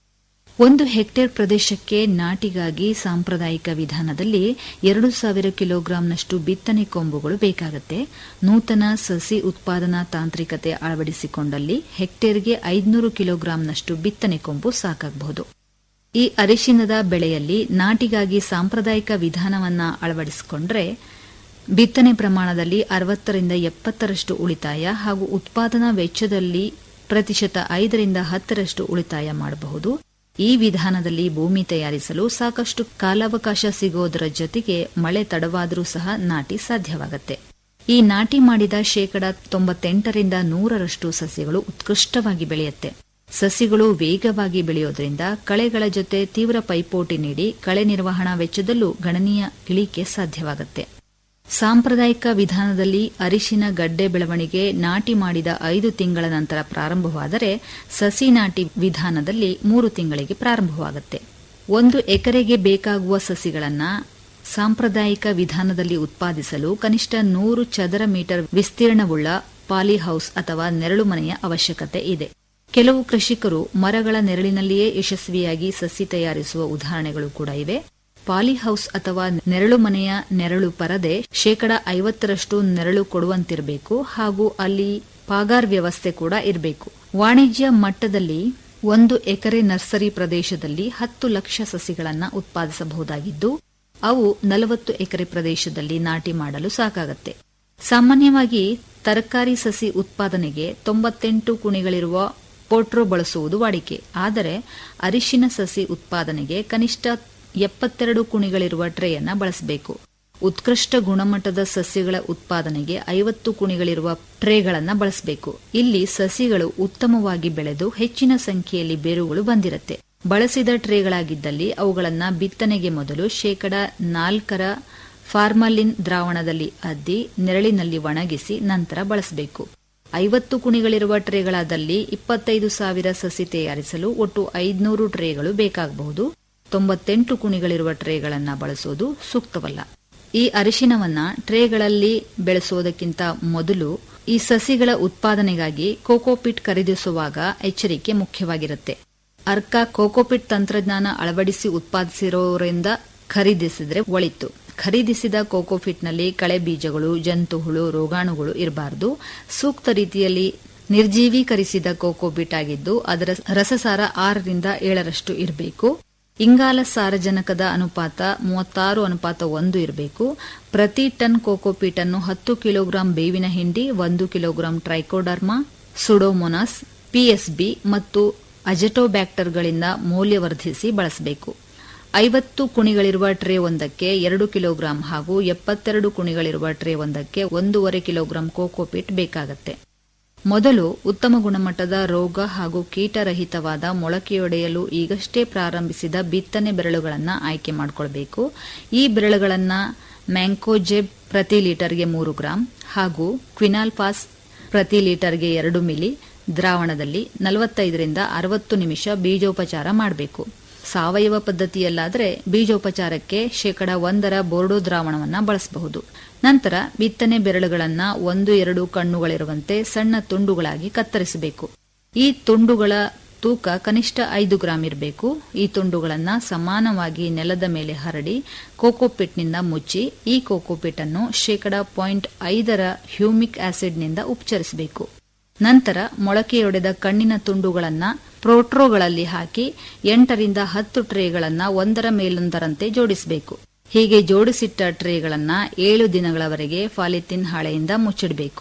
ಒಂದು ಹೆಕ್ಟೇರ್ ಪ್ರದೇಶಕ್ಕೆ ನಾಟಿಗಾಗಿ ಸಾಂಪ್ರದಾಯಿಕ ವಿಧಾನದಲ್ಲಿ ಎರಡು ಸಾವಿರ ಕಿಲೋಗ್ರಾಂನಷ್ಟು ಬಿತ್ತನೆ ಕೊಂಬುಗಳು ಬೇಕಾಗುತ್ತೆ ನೂತನ ಸಸಿ ಉತ್ಪಾದನಾ ತಾಂತ್ರಿಕತೆ ಅಳವಡಿಸಿಕೊಂಡಲ್ಲಿ ಹೆಕ್ಟೇರ್ಗೆ ಐದುನೂರು ಕಿಲೋಗ್ರಾಂನಷ್ಟು ಬಿತ್ತನೆ ಕೊಂಬು ಸಾಕಾಗಬಹುದು ಈ ಅರಿಶಿನದ ಬೆಳೆಯಲ್ಲಿ ನಾಟಿಗಾಗಿ ಸಾಂಪ್ರದಾಯಿಕ ವಿಧಾನವನ್ನ ಅಳವಡಿಸಿಕೊಂಡ್ರೆ ಬಿತ್ತನೆ ಪ್ರಮಾಣದಲ್ಲಿ ಅರವತ್ತರಿಂದ ಎಪ್ಪತ್ತರಷ್ಟು ಉಳಿತಾಯ ಹಾಗೂ ಉತ್ಪಾದನಾ ವೆಚ್ಚದಲ್ಲಿ ಪ್ರತಿಶತ ಐದರಿಂದ ಹತ್ತರಷ್ಟು ಉಳಿತಾಯ ಮಾಡಬಹುದು ಈ ವಿಧಾನದಲ್ಲಿ ಭೂಮಿ ತಯಾರಿಸಲು ಸಾಕಷ್ಟು ಕಾಲಾವಕಾಶ ಸಿಗೋದರ ಜೊತೆಗೆ ಮಳೆ ತಡವಾದರೂ ಸಹ ನಾಟಿ ಸಾಧ್ಯವಾಗುತ್ತೆ ಈ ನಾಟಿ ಮಾಡಿದ ಶೇಕಡ ತೊಂಬತ್ತೆಂಟರಿಂದ ನೂರರಷ್ಟು ಸಸಿಗಳು ಉತ್ಕೃಷ್ಟವಾಗಿ ಬೆಳೆಯುತ್ತೆ ಸಸಿಗಳು ವೇಗವಾಗಿ ಬೆಳೆಯೋದ್ರಿಂದ ಕಳೆಗಳ ಜೊತೆ ತೀವ್ರ ಪೈಪೋಟಿ ನೀಡಿ ಕಳೆ ನಿರ್ವಹಣಾ ವೆಚ್ಚದಲ್ಲೂ ಗಣನೀಯ ಇಳಿಕೆ ಸಾಧ್ಯವಾಗುತ್ತೆ ಸಾಂಪ್ರದಾಯಿಕ ವಿಧಾನದಲ್ಲಿ ಅರಿಶಿನ ಗಡ್ಡೆ ಬೆಳವಣಿಗೆ ನಾಟಿ ಮಾಡಿದ ಐದು ತಿಂಗಳ ನಂತರ ಪ್ರಾರಂಭವಾದರೆ ಸಸಿ ನಾಟಿ ವಿಧಾನದಲ್ಲಿ ಮೂರು ತಿಂಗಳಿಗೆ ಪ್ರಾರಂಭವಾಗುತ್ತೆ ಒಂದು ಎಕರೆಗೆ ಬೇಕಾಗುವ ಸಸಿಗಳನ್ನು ಸಾಂಪ್ರದಾಯಿಕ ವಿಧಾನದಲ್ಲಿ ಉತ್ಪಾದಿಸಲು ಕನಿಷ್ಠ ನೂರು ಚದರ ಮೀಟರ್ ವಿಸ್ತೀರ್ಣವುಳ್ಳ ಪಾಲಿಹೌಸ್ ಅಥವಾ ನೆರಳು ಮನೆಯ ಅವಶ್ಯಕತೆ ಇದೆ ಕೆಲವು ಕೃಷಿಕರು ಮರಗಳ ನೆರಳಿನಲ್ಲಿಯೇ ಯಶಸ್ವಿಯಾಗಿ ಸಸಿ ತಯಾರಿಸುವ ಉದಾಹರಣೆಗಳು ಕೂಡ ಇವೆ ಪಾಲಿಹೌಸ್ ಅಥವಾ ನೆರಳು ಮನೆಯ ನೆರಳು ಪರದೆ ಶೇಕಡ ಐವತ್ತರಷ್ಟು ನೆರಳು ಕೊಡುವಂತಿರಬೇಕು ಹಾಗೂ ಅಲ್ಲಿ ಪಾಗಾರ್ ವ್ಯವಸ್ಥೆ ಕೂಡ ಇರಬೇಕು ವಾಣಿಜ್ಯ ಮಟ್ಟದಲ್ಲಿ ಒಂದು ಎಕರೆ ನರ್ಸರಿ ಪ್ರದೇಶದಲ್ಲಿ ಹತ್ತು ಲಕ್ಷ ಸಸಿಗಳನ್ನು ಉತ್ಪಾದಿಸಬಹುದಾಗಿದ್ದು ಅವು ನಲವತ್ತು ಎಕರೆ ಪ್ರದೇಶದಲ್ಲಿ ನಾಟಿ ಮಾಡಲು ಸಾಕಾಗತ್ತೆ ಸಾಮಾನ್ಯವಾಗಿ ತರಕಾರಿ ಸಸಿ ಉತ್ಪಾದನೆಗೆ ತೊಂಬತ್ತೆಂಟು ಕುಣಿಗಳಿರುವ ಪೋಟ್ರೋ ಬಳಸುವುದು ವಾಡಿಕೆ ಆದರೆ ಅರಿಶಿನ ಸಸಿ ಉತ್ಪಾದನೆಗೆ ಕನಿಷ್ಠ ಎಪ್ಪತ್ತೆರಡು ಕುಣಿಗಳಿರುವ ಟ್ರೇಯನ್ನ ಬಳಸಬೇಕು ಉತ್ಕೃಷ್ಟ ಗುಣಮಟ್ಟದ ಸಸ್ಯಗಳ ಉತ್ಪಾದನೆಗೆ ಐವತ್ತು ಕುಣಿಗಳಿರುವ ಟ್ರೇಗಳನ್ನು ಬಳಸಬೇಕು ಇಲ್ಲಿ ಸಸಿಗಳು ಉತ್ತಮವಾಗಿ ಬೆಳೆದು ಹೆಚ್ಚಿನ ಸಂಖ್ಯೆಯಲ್ಲಿ ಬೇರುಗಳು ಬಂದಿರುತ್ತೆ ಬಳಸಿದ ಟ್ರೇಗಳಾಗಿದ್ದಲ್ಲಿ ಅವುಗಳನ್ನು ಬಿತ್ತನೆಗೆ ಮೊದಲು ಶೇಕಡ ನಾಲ್ಕರ ಫಾರ್ಮಾಲಿನ್ ದ್ರಾವಣದಲ್ಲಿ ಅದ್ದಿ ನೆರಳಿನಲ್ಲಿ ಒಣಗಿಸಿ ನಂತರ ಬಳಸಬೇಕು ಐವತ್ತು ಕುಣಿಗಳಿರುವ ಟ್ರೇಗಳಾದಲ್ಲಿ ಇಪ್ಪತ್ತೈದು ಸಾವಿರ ಸಸಿ ತಯಾರಿಸಲು ಒಟ್ಟು ಐದುನೂರು ಟ್ರೇಗಳು ಬೇಕಾಗಬಹುದು ತೊಂಬತ್ತೆಂಟು ಕುಣಿಗಳಿರುವ ಟ್ರೇಗಳನ್ನು ಬಳಸೋದು ಸೂಕ್ತವಲ್ಲ ಈ ಅರಿಶಿನವನ್ನ ಟ್ರೇಗಳಲ್ಲಿ ಬೆಳೆಸೋದಕ್ಕಿಂತ ಮೊದಲು ಈ ಸಸಿಗಳ ಉತ್ಪಾದನೆಗಾಗಿ ಕೋಕೋಪಿಟ್ ಖರೀದಿಸುವಾಗ ಎಚ್ಚರಿಕೆ ಮುಖ್ಯವಾಗಿರುತ್ತೆ ಅರ್ಕಾ ಕೋಕೋಪಿಟ್ ತಂತ್ರಜ್ಞಾನ ಅಳವಡಿಸಿ ಉತ್ಪಾದಿಸಿರೋರಿಂದ ಖರೀದಿಸಿದ್ರೆ ಒಳಿತು ಖರೀದಿಸಿದ ಕೋಕೋಫಿಟ್ನಲ್ಲಿ ಕಳೆ ಬೀಜಗಳು ಜಂತುಹುಳು ರೋಗಾಣುಗಳು ಇರಬಾರದು ಸೂಕ್ತ ರೀತಿಯಲ್ಲಿ ನಿರ್ಜೀವೀಕರಿಸಿದ ಕೋಕೋಬಿಟ್ ಆಗಿದ್ದು ಅದರ ರಸಸಾರ ಆರರಿಂದ ಏಳರಷ್ಟು ಇರಬೇಕು ಇಂಗಾಲ ಸಾರಜನಕದ ಅನುಪಾತ ಮೂವತ್ತಾರು ಅನುಪಾತ ಒಂದು ಇರಬೇಕು ಪ್ರತಿ ಟನ್ ಕೋಕೋಪೀಟ್ ಅನ್ನು ಹತ್ತು ಕಿಲೋಗ್ರಾಂ ಬೇವಿನ ಹಿಂಡಿ ಒಂದು ಕಿಲೋಗ್ರಾಂ ಟ್ರೈಕೋಡರ್ಮಾ ಸುಡೋಮೊನಾಸ್ ಪಿಎಸ್ಬಿ ಮತ್ತು ಅಜೆಟೋಬ್ಯಾಕ್ಟರ್ಗಳಿಂದ ಮೌಲ್ಯವರ್ಧಿಸಿ ಬಳಸಬೇಕು ಐವತ್ತು ಕುಣಿಗಳಿರುವ ಟ್ರೇ ಒಂದಕ್ಕೆ ಎರಡು ಕಿಲೋಗ್ರಾಂ ಹಾಗೂ ಎಪ್ಪತ್ತೆರಡು ಕುಣಿಗಳಿರುವ ಟ್ರೇ ಒಂದಕ್ಕೆ ಒಂದೂವರೆ ಕಿಲೋಗ್ರಾಂ ಕೋಕೋಪೀಟ್ ಬೇಕಾಗತ್ತೆ ಮೊದಲು ಉತ್ತಮ ಗುಣಮಟ್ಟದ ರೋಗ ಹಾಗೂ ಕೀಟರಹಿತವಾದ ಮೊಳಕೆಯೊಡೆಯಲು ಈಗಷ್ಟೇ ಪ್ರಾರಂಭಿಸಿದ ಬಿತ್ತನೆ ಬೆರಳುಗಳನ್ನು ಆಯ್ಕೆ ಮಾಡಿಕೊಳ್ಬೇಕು ಈ ಬೆರಳುಗಳನ್ನು ಮ್ಯಾಂಕೋಜೆಬ್ ಪ್ರತಿ ಲೀಟರ್ಗೆ ಮೂರು ಗ್ರಾಂ ಹಾಗೂ ಕ್ವಿನಾಲ್ಪಾಸ್ ಪ್ರತಿ ಲೀಟರ್ಗೆ ಎರಡು ಮಿಲಿ ದ್ರಾವಣದಲ್ಲಿ ನಲವತ್ತೈದರಿಂದ ಅರವತ್ತು ನಿಮಿಷ ಬೀಜೋಪಚಾರ ಮಾಡಬೇಕು ಸಾವಯವ ಪದ್ಧತಿಯಲ್ಲಾದರೆ ಬೀಜೋಪಚಾರಕ್ಕೆ ಶೇಕಡ ಒಂದರ ಬೋರ್ಡೋ ದ್ರಾವಣವನ್ನು ಬಳಸಬಹುದು ನಂತರ ಬಿತ್ತನೆ ಬೆರಳುಗಳನ್ನು ಒಂದು ಎರಡು ಕಣ್ಣುಗಳಿರುವಂತೆ ಸಣ್ಣ ತುಂಡುಗಳಾಗಿ ಕತ್ತರಿಸಬೇಕು ಈ ತುಂಡುಗಳ ತೂಕ ಕನಿಷ್ಠ ಐದು ಗ್ರಾಂ ಇರಬೇಕು ಈ ತುಂಡುಗಳನ್ನು ಸಮಾನವಾಗಿ ನೆಲದ ಮೇಲೆ ಹರಡಿ ಕೋಕೋಪಿಟ್ನಿಂದ ಮುಚ್ಚಿ ಈ ಕೋಕೋಪಿಟ್ ಅನ್ನು ಶೇಕಡ ಪಾಯಿಂಟ್ ಐದರ ಹ್ಯೂಮಿಕ್ ಆಸಿಡ್ನಿಂದ ಉಪಚರಿಸಬೇಕು ನಂತರ ಮೊಳಕೆಯೊಡೆದ ಕಣ್ಣಿನ ತುಂಡುಗಳನ್ನು ಪ್ರೋಟ್ರೋಗಳಲ್ಲಿ ಹಾಕಿ ಎಂಟರಿಂದ ಹತ್ತು ಟ್ರೇಗಳನ್ನು ಒಂದರ ಮೇಲೊಂದರಂತೆ ಜೋಡಿಸಬೇಕು ಹೀಗೆ ಜೋಡಿಸಿಟ್ಟ ಟ್ರೇಗಳನ್ನು ಏಳು ದಿನಗಳವರೆಗೆ ಫಾಲಿಥಿನ್ ಹಾಳೆಯಿಂದ ಮುಚ್ಚಿಡಬೇಕು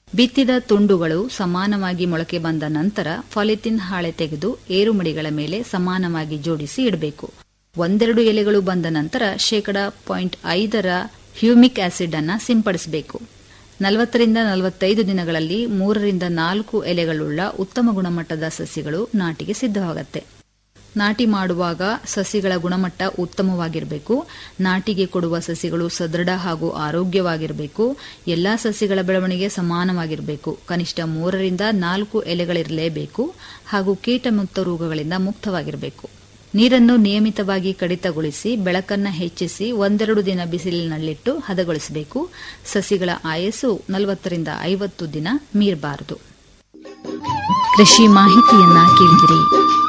ಬಿತ್ತಿದ ತುಂಡುಗಳು ಸಮಾನವಾಗಿ ಮೊಳಕೆ ಬಂದ ನಂತರ ಫಾಲಿಥಿನ್ ಹಾಳೆ ತೆಗೆದು ಏರುಮಡಿಗಳ ಮೇಲೆ ಸಮಾನವಾಗಿ ಜೋಡಿಸಿ ಇಡಬೇಕು ಒಂದೆರಡು ಎಲೆಗಳು ಬಂದ ನಂತರ ಶೇಕಡ ಪಾಯಿಂಟ್ ಐದರ ಹ್ಯೂಮಿಕ್ ಆಸಿಡ್ ಅನ್ನ ಸಿಂಪಡಿಸಬೇಕು ನಲವತ್ತರಿಂದ ನಲವತ್ತೈದು ದಿನಗಳಲ್ಲಿ ಮೂರರಿಂದ ನಾಲ್ಕು ಎಲೆಗಳುಳ್ಳ ಉತ್ತಮ ಗುಣಮಟ್ಟದ ಸಸಿಗಳು ನಾಟಿಗೆ ಸಿದ್ಧವಾಗತ್ತೆ ನಾಟಿ ಮಾಡುವಾಗ ಸಸಿಗಳ ಗುಣಮಟ್ಟ ಉತ್ತಮವಾಗಿರಬೇಕು ನಾಟಿಗೆ ಕೊಡುವ ಸಸಿಗಳು ಸದೃಢ ಹಾಗೂ ಆರೋಗ್ಯವಾಗಿರಬೇಕು ಎಲ್ಲಾ ಸಸಿಗಳ ಬೆಳವಣಿಗೆ ಸಮಾನವಾಗಿರಬೇಕು ಕನಿಷ್ಠ ಮೂರರಿಂದ ನಾಲ್ಕು ಎಲೆಗಳಿರಲೇಬೇಕು ಹಾಗೂ ಕೀಟಮುಕ್ತ ರೋಗಗಳಿಂದ ಮುಕ್ತವಾಗಿರಬೇಕು ನೀರನ್ನು ನಿಯಮಿತವಾಗಿ ಕಡಿತಗೊಳಿಸಿ ಬೆಳಕನ್ನ ಹೆಚ್ಚಿಸಿ ಒಂದೆರಡು ದಿನ ಬಿಸಿಲಿನಲ್ಲಿಟ್ಟು ಹದಗೊಳಿಸಬೇಕು ಸಸಿಗಳ ಆಯಸ್ಸು ನಲವತ್ತರಿಂದ ಐವತ್ತು ದಿನ ಮೀರಬಾರದು ಕೃಷಿ ಮಾಹಿತಿಯನ್ನ ಕೇಳಿದಿರಿ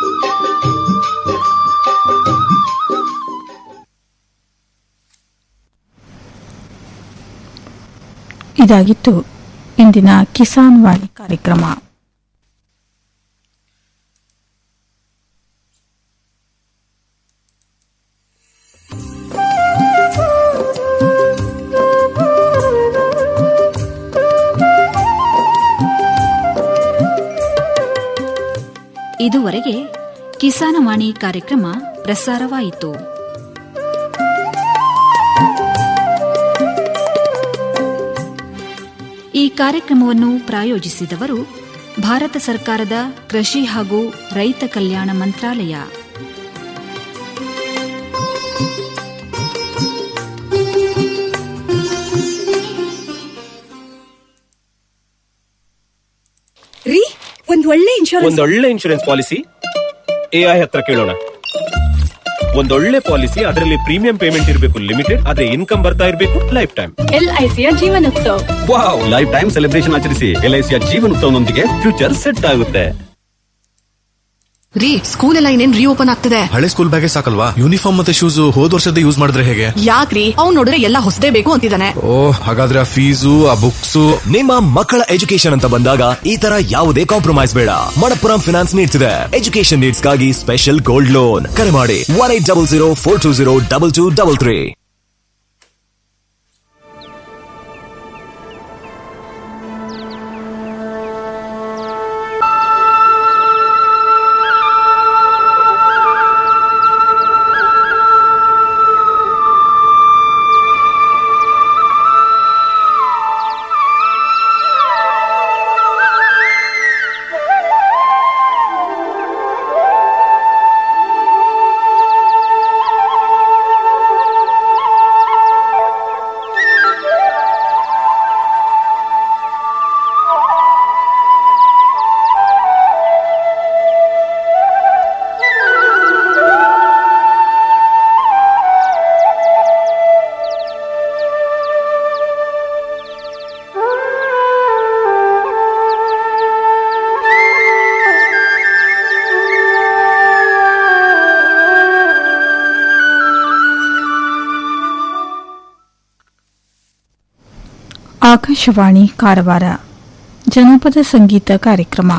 ಇದಾಗಿತ್ತು ಇಂದಿನ ಕಿಸಾನ್ ವಾಣಿ ಕಾರ್ಯಕ್ರಮ ಇದುವರೆಗೆ ಕಿಸಾನವಾಣಿ ಕಾರ್ಯಕ್ರಮ ಪ್ರಸಾರವಾಯಿತು ಈ ಕಾರ್ಯಕ್ರಮವನ್ನು ಪ್ರಾಯೋಜಿಸಿದವರು ಭಾರತ ಸರ್ಕಾರದ ಕೃಷಿ ಹಾಗೂ ರೈತ ಕಲ್ಯಾಣ ಮಂತ್ರಾಲಯ ರೀ ಒಂದ್ ಒಳ್ಳೆ ಇನ್ಶೂರೆನ್ಸ್ ಒಂದೊಳ್ಳೆ ಇನ್ಶೂರೆನ್ಸ್ ಪಾಲಿಸಿ ಎಐ ಹತ್ರ ಕೇಳೋಣ ಒಂದೊಳ್ಳೆ ಪಾಲಿಸಿ ಅದರಲ್ಲಿ ಪ್ರೀಮಿಯಂ ಪೇಮೆಂಟ್ ಇರಬೇಕು ಲಿಮಿಟೆಡ್ ಆದ್ರೆ ಇನ್ಕಮ್ ಬರ್ತಾ ಇರಬೇಕು ಲೈಫ್ ಟೈಮ್ ಎಲ್ಐಸಿಯ Jeevanotsav wow life time celebration ಆಚರಿಸಿ ಎಲ್ಐಸಿಯ ಜೀವನೋತ್ಸವನೊಂದಿಗೆ ಫ್ಯೂಚರ್ ಸೆಟ್ ಆಗುತ್ತೆ ರೀ ಸ್ಕೂಲ್ ಎಲ್ಲ ಇನ್ನೇನ್ ರೀಓಪನ್ ಆಗ್ತಿದೆ ಹಳೆ ಸ್ಕೂಲ್ ಬ್ಯಾಗೇ ಸಾಕಲ್ವಾ ಯೂನಿಫಾರ್ಮ್ ಮತ್ತೆ ಶೂಸ್ ಹೋದ್ ವರ್ಷದ ಯೂಸ್ ಮಾಡಿದ್ರೆ ಹೇಗೆ ಯಾಕ್ರಿ ಅವ್ನ್ ನೋಡಿದ್ರೆ ಎಲ್ಲ ಹೊಸದೇ ಬೇಕು ಅಂತಿದ್ದಾನೆ ಓ ಹಾಗಾದ್ರೆ ಆ ಫೀಸು ಆ ಬುಕ್ಸ್ ನಿಮ್ಮ ಮಕ್ಕಳ ಎಜುಕೇಶನ್ ಅಂತ ಬಂದಾಗ ಈ ತರ ಯಾವುದೇ ಕಾಂಪ್ರಮೈಸ್ ಬೇಡ ಮಣಪ್ಪುರಂ ಫಿನಾನ್ಸ್ ನೀಡ್ಸ್ ಇದೆ ಎಜುಕೇಶನ್ ನೀಡ್ಸ್ ಗಾಗಿ ಸ್ಪೆಷಲ್ ಗೋಲ್ಡ್ ಲೋನ್ ಕರೆ ಮಾಡಿ one eight double zero four two zero double two double three Akashvani Karwar ಜನಪದ ಸಂಗೀತ ಕಾರ್ಯಕ್ರಮ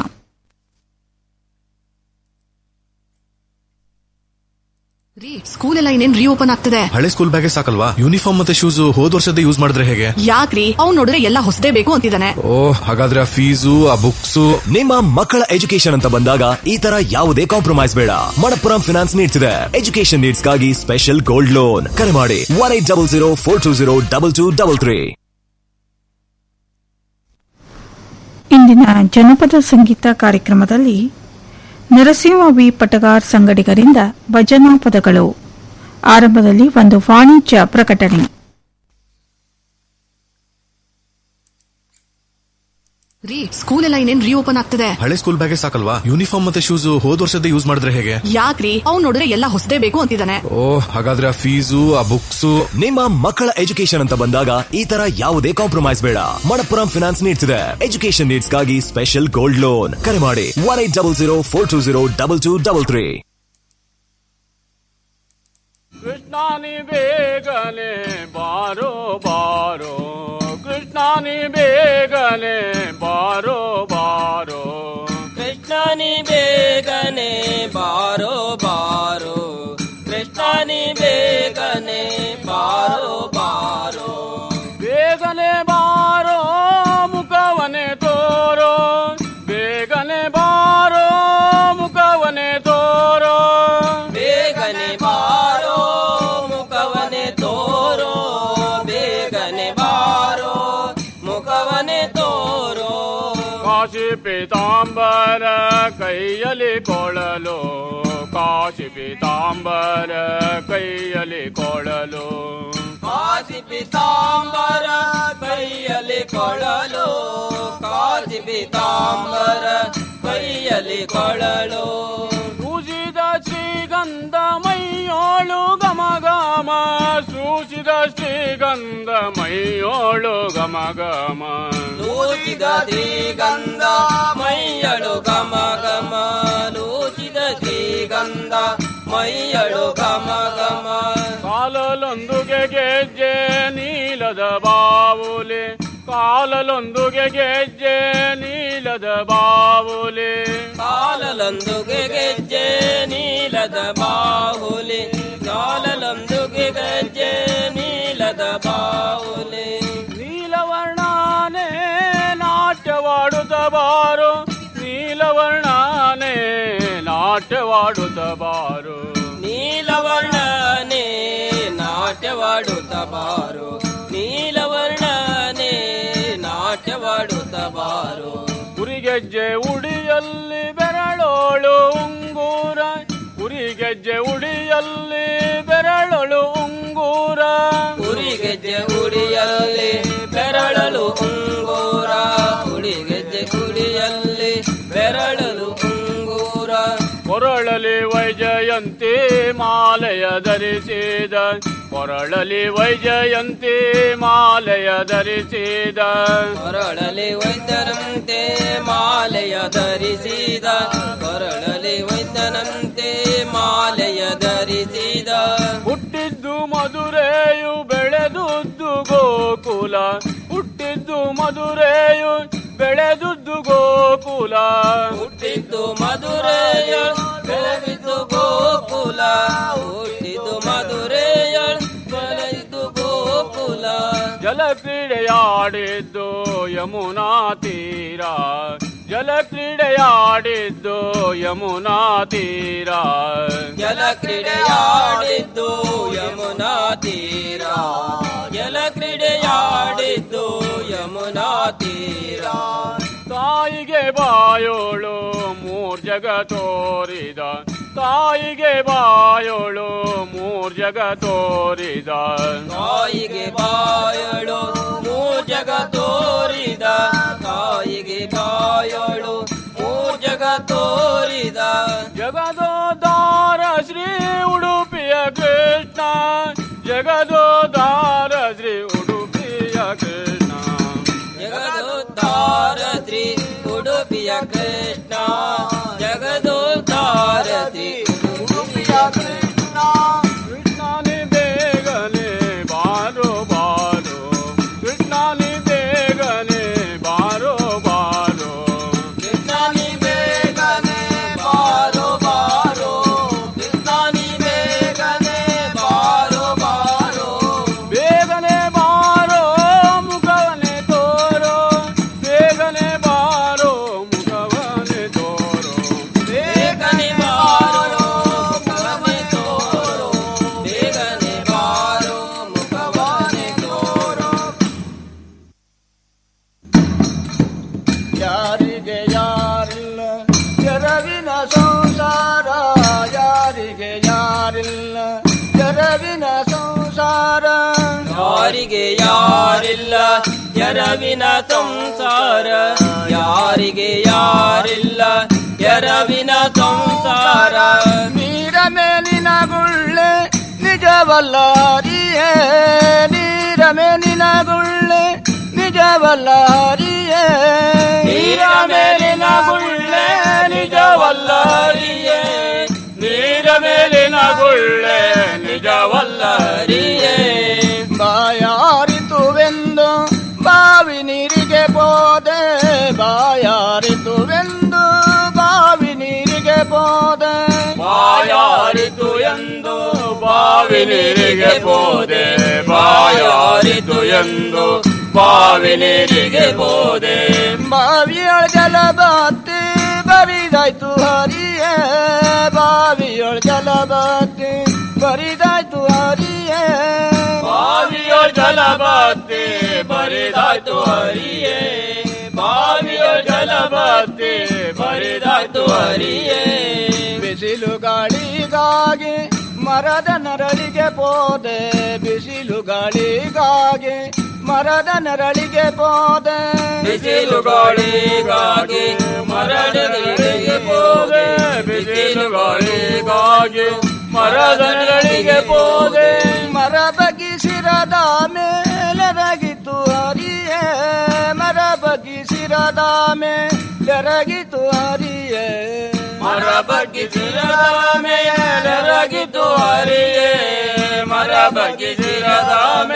ರೀ ಸ್ಕೂಲ್ ಎಲ್ಲ ಇನ್ನೇನ್ ರೀಓಪನ್ ಆಗ್ತಿದೆ ಹಳೆ ಸ್ಕೂಲ್ ಬ್ಯಾಗೇ ಸಾಕಲ್ವಾ ಯೂನಿಫಾರ್ಮ್ ಮತ್ತೆ ಶೂಸ್ ಹೋದ್ ವರ್ಷದ ಯೂಸ್ ಮಾಡಿದ್ರೆ ಹೇಗೆ ಯಾಕ್ರಿ ಅವ್ನ್ ನೋಡಿದ್ರೆ ಎಲ್ಲ ಹೊಸದೇ ಬೇಕು ಅಂತಿದ್ದಾನೆ ಓ ಹಾಗಾದ್ರೆ ಆ ಫೀಸು ಆ ಬುಕ್ಸ್ ನಿಮ್ಮ ಮಕ್ಕಳ ಎಜುಕೇಶನ್ ಅಂತ ಬಂದಾಗ ಈ ತರ ಯಾವುದೇ ಕಾಂಪ್ರಮೈಸ್ ಬೇಡ ಮಣಪ್ಪುರಂ ಫಿನಾನ್ಸ್ ನೀಡ್ಸ್ ಇದೆ ಎಜುಕೇಶನ್ ನೀಡ್ಸ್ ಗಾಗಿ ಸ್ಪೆಷಲ್ ಗೋಲ್ಡ್ ಲೋನ್ ಕರೆ ಮಾಡಿ one eight double zero four two zero double two double three ಇಂದಿನ ಜನಪದ ಸಂಗೀತ ಕಾರ್ಯಕ್ರಮದಲ್ಲಿ ನರಸಿಂಹ ವಿ ಪಟಗಾರ್ ಸಂಗಡಿಗರಿಂದ ಭಜನಾ ಪದಗಳು ಆರಂಭದಲ್ಲಿ ಒಂದು ವಾಣಿಜ್ಯ ಪ್ರಕಟಣೆ ರೀ ಸ್ಕೂಲ್ ಎಲ್ಲ ಇನ್ನೇನ್ ರೀಓಪನ್ ಆಗ್ತಿದೆ ಹಳೆ ಸ್ಕೂಲ್ ಬ್ಯಾಗೇ ಸಾಕಲ್ವಾ ಯೂನಿಫಾರ್ಮ್ ಮತ್ತೆ ಶೂಸ್ ಹೋದ್ ವರ್ಷದ ಯೂಸ್ ಮಾಡಿದ್ರೆ ಹೇಗೆ ಯಾಕ್ರಿ ಅವ್ನ್ ನೋಡಿದ್ರೆ ಎಲ್ಲ ಹೊಸದೇ ಬೇಕು ಅಂತಿದ್ದಾನೆ ಓ ಹಾಗಾದ್ರೆ ಆ ಫೀಸು ಆ ಬುಕ್ಸ್ ನಿಮ್ಮ ಮಕ್ಕಳ ಎಜುಕೇಶನ್ ಅಂತ ಬಂದಾಗ ಈ ತರ ಯಾವುದೇ ಕಾಂಪ್ರಮೈಸ್ ಬೇಡ ಮಣಪ್ಪುರಂ ಫಿನಾನ್ಸ್ ನೀಡ್ಸ್ ಇದೆ ಎಜುಕೇಶನ್ ನೀಡ್ಸ್ ಗಾಗಿ ಸ್ಪೆಷಲ್ ಗೋಲ್ಡ್ ಲೋನ್ ಕರೆ ಮಾಡಿ one eight double zero four two zero double two double three ಕೃಷ್ಣಾನಿ ಬೇಗನೆ ಬಾರೋ ಬಾರೋ ಕೃಷ್ಣಾನಿ ಬೇಗನೆ ಬಾರೋ ಬಾರೋ ಕೃಷ್ಣನಿ ಬೇಗನೆ ಬಾರೋ ಬಾರೋ ಕೃಷ್ಣನಿ ಬೇಗನೆ ಬಾರೋ ಬಾರೋ ಬೇಗನೆ ಬಾರೋ ಮುಖವನೆ ಬೇಗನೆ ಬಾರೋ ಮುಖವನೆ ತೋರೋ ಕಾಶಿ ಪೀತಾಂಬರ ಕೈಯಲ್ಲಿ ಕೊಳಲು ಕಾಶಿ ಪೀತಾಂಬರ ಕೈಯಲ್ಲಿ ಕೊಳಲು ಕಾಸಿ ಪಿತಾಂಬರ ಕೈಯಲ್ಲಿ ಕೊಳಲು ಕಾಸಿ ಪಿತಾಂಬರ ಕೈಯಲ್ಲಿ ಕೊಳಲು ಸೂಚಿದ ಶ್ರೀಗಂಧ ಮೈಯೋಳು ಗಮ ಗಮ ಸೂಚಿದ ಶ್ರೀಗಂಧ ಮೈಯೋಳು ಗಮ ಗಮ ಲೂಚಿದ ಶ್ರೀಗಂಧ ಮೈಯಳು ಗಮ ಗಮ ಲೂಚಿದ ಶ್ರೀಗಂಧ ಮೈಯಳು ಗಮ ಗಮ ಕಾಲಲೊಂದುಗೆ ಗೆಜ್ಜೆ ನೀಲದ ಬಾವುಲೆ ಕಾಲಲೊಂದುಗೆ ಗೆಜ್ಜೆ ನೀಲದ ಬಾವುಲೆ ಕಾಲಲೊಂದುಗೆ ಗೆಜ್ಜೆ ನೀಲದ ಬಾಹುಲಿ ಕಾಲಲೊಂದುಗೆ ಗೆಜ್ಜೆ ನೀಲದ ಬಾಹುಲಿ ನೀಲವರ್ಣಾನೆ ನಾಟ್ಯವಾಡುತ್ತ ಬಾರು ನೀಲವರ್ಣಾನೆ ನಾಟ್ಯವಾಡುತ್ತ ಬಾರು ನೀಲವರ್ಣನೆ ನಾಟ್ಯವಾಡುತ್ತ ಬಾರು ನೀಲವರ್ಣನೆ ನಾಟ್ಯವಾಡುತ್ತ ಬಾರು ಕುರಿಗೆಜ್ಜೆ ಉಡಿಯಲ್ಲಿ ಬೆರಳೋಳು ಉಂಗೂರ ಕುರಿಗೆಜ್ಜೆ ಉಡಿಯಲ್ಲಿ ಬೆರಳೋಳು ಉಂಗೂರ ಉರಿಗೆಜ್ಜೆ ಉಡಿಯಲ್ಲಿ ಬೆರಳಲು ಉಂಗೂರ ಉಡಿಗೆಜ್ಜೆ ಉಡಿಯಲ್ಲಿ ಬೆರಳಲು ಉಂಗೂರ ಕೊರಳಲಿ ವೈಜಯಂತಿ ಮಾಲೆಯ ಧರಿಸಿದ ಕೊರಳಲಿ ವೈಜಯಂತಿ ಮಾಲೆಯ ಧರಿಸಿದ ಕೊರಳಲಿ ವೈದ್ಯರಂತೆ ಮಾಲೆಯ ಧರಿಸಿದ ಕೊರಳಲಿ ವೈದ್ಯನಂತೆ ಮಾಲೆಯ ಧರಿಸಿದ ಹುಟ್ಟಿದ್ದು ಮಧುರೆಯು ಬೆಳೆದುದ್ದು ಗೋಕುಲ ಹುಟ್ಟಿದ್ದು ಮಧುರೆಯು ಬೆಳೆದುದ್ದು ಗೋಕುಲ ಹುಟ್ಟಿದ್ದು ಮಧುರೆಯ ಬೆಳೆದಿದ್ದು ಗೋಕುಲ ಹುಟ್ಟಿದ್ದು ಮಧುರೆಯ ಬೆಳೆದಿದ್ದು ಗೋಕುಲ ಜಲಕ್ರೀಡೆಯಾಡಿದ್ದು ಯಮುನಾ ತೀರ ಜಲಕ್ರೀಡೆಯಾಡಿದ್ದು ಯಮುನಾ ತೀರ ಜಲ ಕ್ರೀಡೆಯಾಡಿದ್ದು ಯಮುನಾ ತೀರ ಜಲ ಕ್ರೀಡೆಯಾಡಿದ್ದು ಯಮುನಾ ತೀರ ತಾಯಿಗೆ ಬಾಯೋಳು ಮೂರ್ ಜಗ ತೋರಿದ ತಾಯಿಗೆ ಬಾಯೋಳು ಮೂರ್ ಜಗ ತೋರಿದ ತಾಯಿಗೆ ಬಾಯಳು ಮೂರ್ ಜಗ ತೋರಿದ ತಾಯಿಗೆ ಬಾಯಳು ಮೂರ್ ಜಗ ತೋರಿದ ಜಗದೋದಾರ ಶ್ರೀ ಉಡುಪಿಯ ಕೃಷ್ಣ ಜಗದೋದಾರ ಶ್ರೀ ಉಡುಪಿಯ ಕೃಷ್ಣ ಜಗದೋದ್ಧಾರ ಶ್ರೀ ಉಡುಪಿಯ ಕೃಷ್ಣ ಜಗದೋದ್ಧಾರ ಶ್ರೀ ಉಡುಪಿಯ ಕೃಷ್ಣ ಕೃಷ್ಣನಿ ಬೇಗನೆ ಬಾರೋ ಬಾರೋ ಕೃಷ್ಣನಿ ಬೇಗನೆ ಬಾರೋ ಬಾರೋ ಕೃಷ್ಣನಿ ಬೇಗನೆ ಬಾರೋ ಬಾರೋ ಕೃಷ್ಣನಿ ಬೇಗನೆ ಬಾರೋ ಬಾರೋ ಬೇಗನೆ ಬಾರೋ ಮುಖವನೆ ತೋರೋ ಬೇಗನೆ ಬಾರೋ ಮುಖವನೆ ತೋರೋ ಬೇಗನೆ ಬಾರೋ ಮುಖವನೆ ತೋರೋ ಬೇಗನೆ ಬಾರೋ ಮುಖವನೆ ತೋರೋ ಯಾರಿಗೆ ಯಾರಿಲ್ಲ ಎರವಿನ ಸಂಸಾರ ಯಾರಿಗೆ ಯಾರಿಲ್ಲ ಎರವಿನ ಸಂಸಾರ ಯಾರಿಗೆ ಯಾರಿಲ್ಲ ಎರವಿನ ಸಂಸಾರ ಯಾರಿಗೆ ಯಾರಿಲ್ಲ ಎರವಿನ ಸಂಸಾರ ನೀರ ಮೇಲಿನ ಗುಳ್ಳೆ ನಿಜವಲ್ಲ ಹರಿಯೇ ನೀರ ಮೇಲಿನ ಗುಳ್ಳೆ ನಿಜವಲ್ಲ ಹರಿಯೇ ನೀರ ಮೇಲಿನ ಗುಳ್ಳೆ ನಿಜವಲ್ಲ ಹರಿಯೇ ನೀರ ಮೇಲಿನ ಗುಳ್ಳೆ ನಿಜವಲ್ಲ ಹರಿಯೇ ಬಾಯಾರಿತುವೆಂದು ಬಾವಿ ನೀರಿಗೆ ಹೋದೆ ಬಾಯಾರಿತುವೆಂದು ಬಾವಿ ನೀರಿಗೆ ಹೋದೆ ಬಾಯಾರಿತು ಎಂದು ಬಾವಿ ನೀರಿಗೆ ಹೋದೆ ಬಾಯಾರಿತು ಎಂದು ಬಾವಿ ನೀರಿಗೆ ಹೋದೆ ಬಾವಿಯೊಳ ಜಲ ಬತ್ತಿ ಬರಿದಾಯ್ತು ಹರಿಯೇ ಬಾವಿಯೊಳ ಜಲ ಬತ್ತಿ ಬರಿದಾಯ್ತು ಹರಿಯೇ ಬಾವಿಯ ಜಲ ಬತ್ತಿ ಬರಿದಾಯ್ತು ಹರಿಯೇ ಬಾವಿಯ ಜಲ ಬತ್ತಿ ಬರಿದಾಯ್ತು ಹರಿಯೇ ಬಿಸಿಲು ಗಾಳಿಗಾಗಿ ಮರದ ನರಳಿಗೆ ಪೋದೆ ಬಿಸಿಲು ಗಾಳಿಗಾಗಿ ಮರದ ನರಳಿಗೆ ಪೋದೆ ಬಿಸಿಲು ಗಾಳಿಗಾಗಿ ಮರಳಿಗೆ ಹೋದೆ ಬಿಸಿಲು ಗಾಳಿಗಾಗಿ ಮರದ ನೆರಳಿಗೆ ಹೋದೆ ಮರ ಬಗ್ಗಿಸಿರದ ಮೇಲೆರಗಿತು ಹರಿಯೇ ಮರ ಬಗ್ಗಿಸಿರದ ಮೇಲೆರಗಿತು ಹರಿಯೇ ಮರ ಬಗ್ಗಿಸಿರದ ಮೇಲೆರಗಿತು ಹರಿಯೇ ಮರ ಬಗ್ಗಿಸಿರದ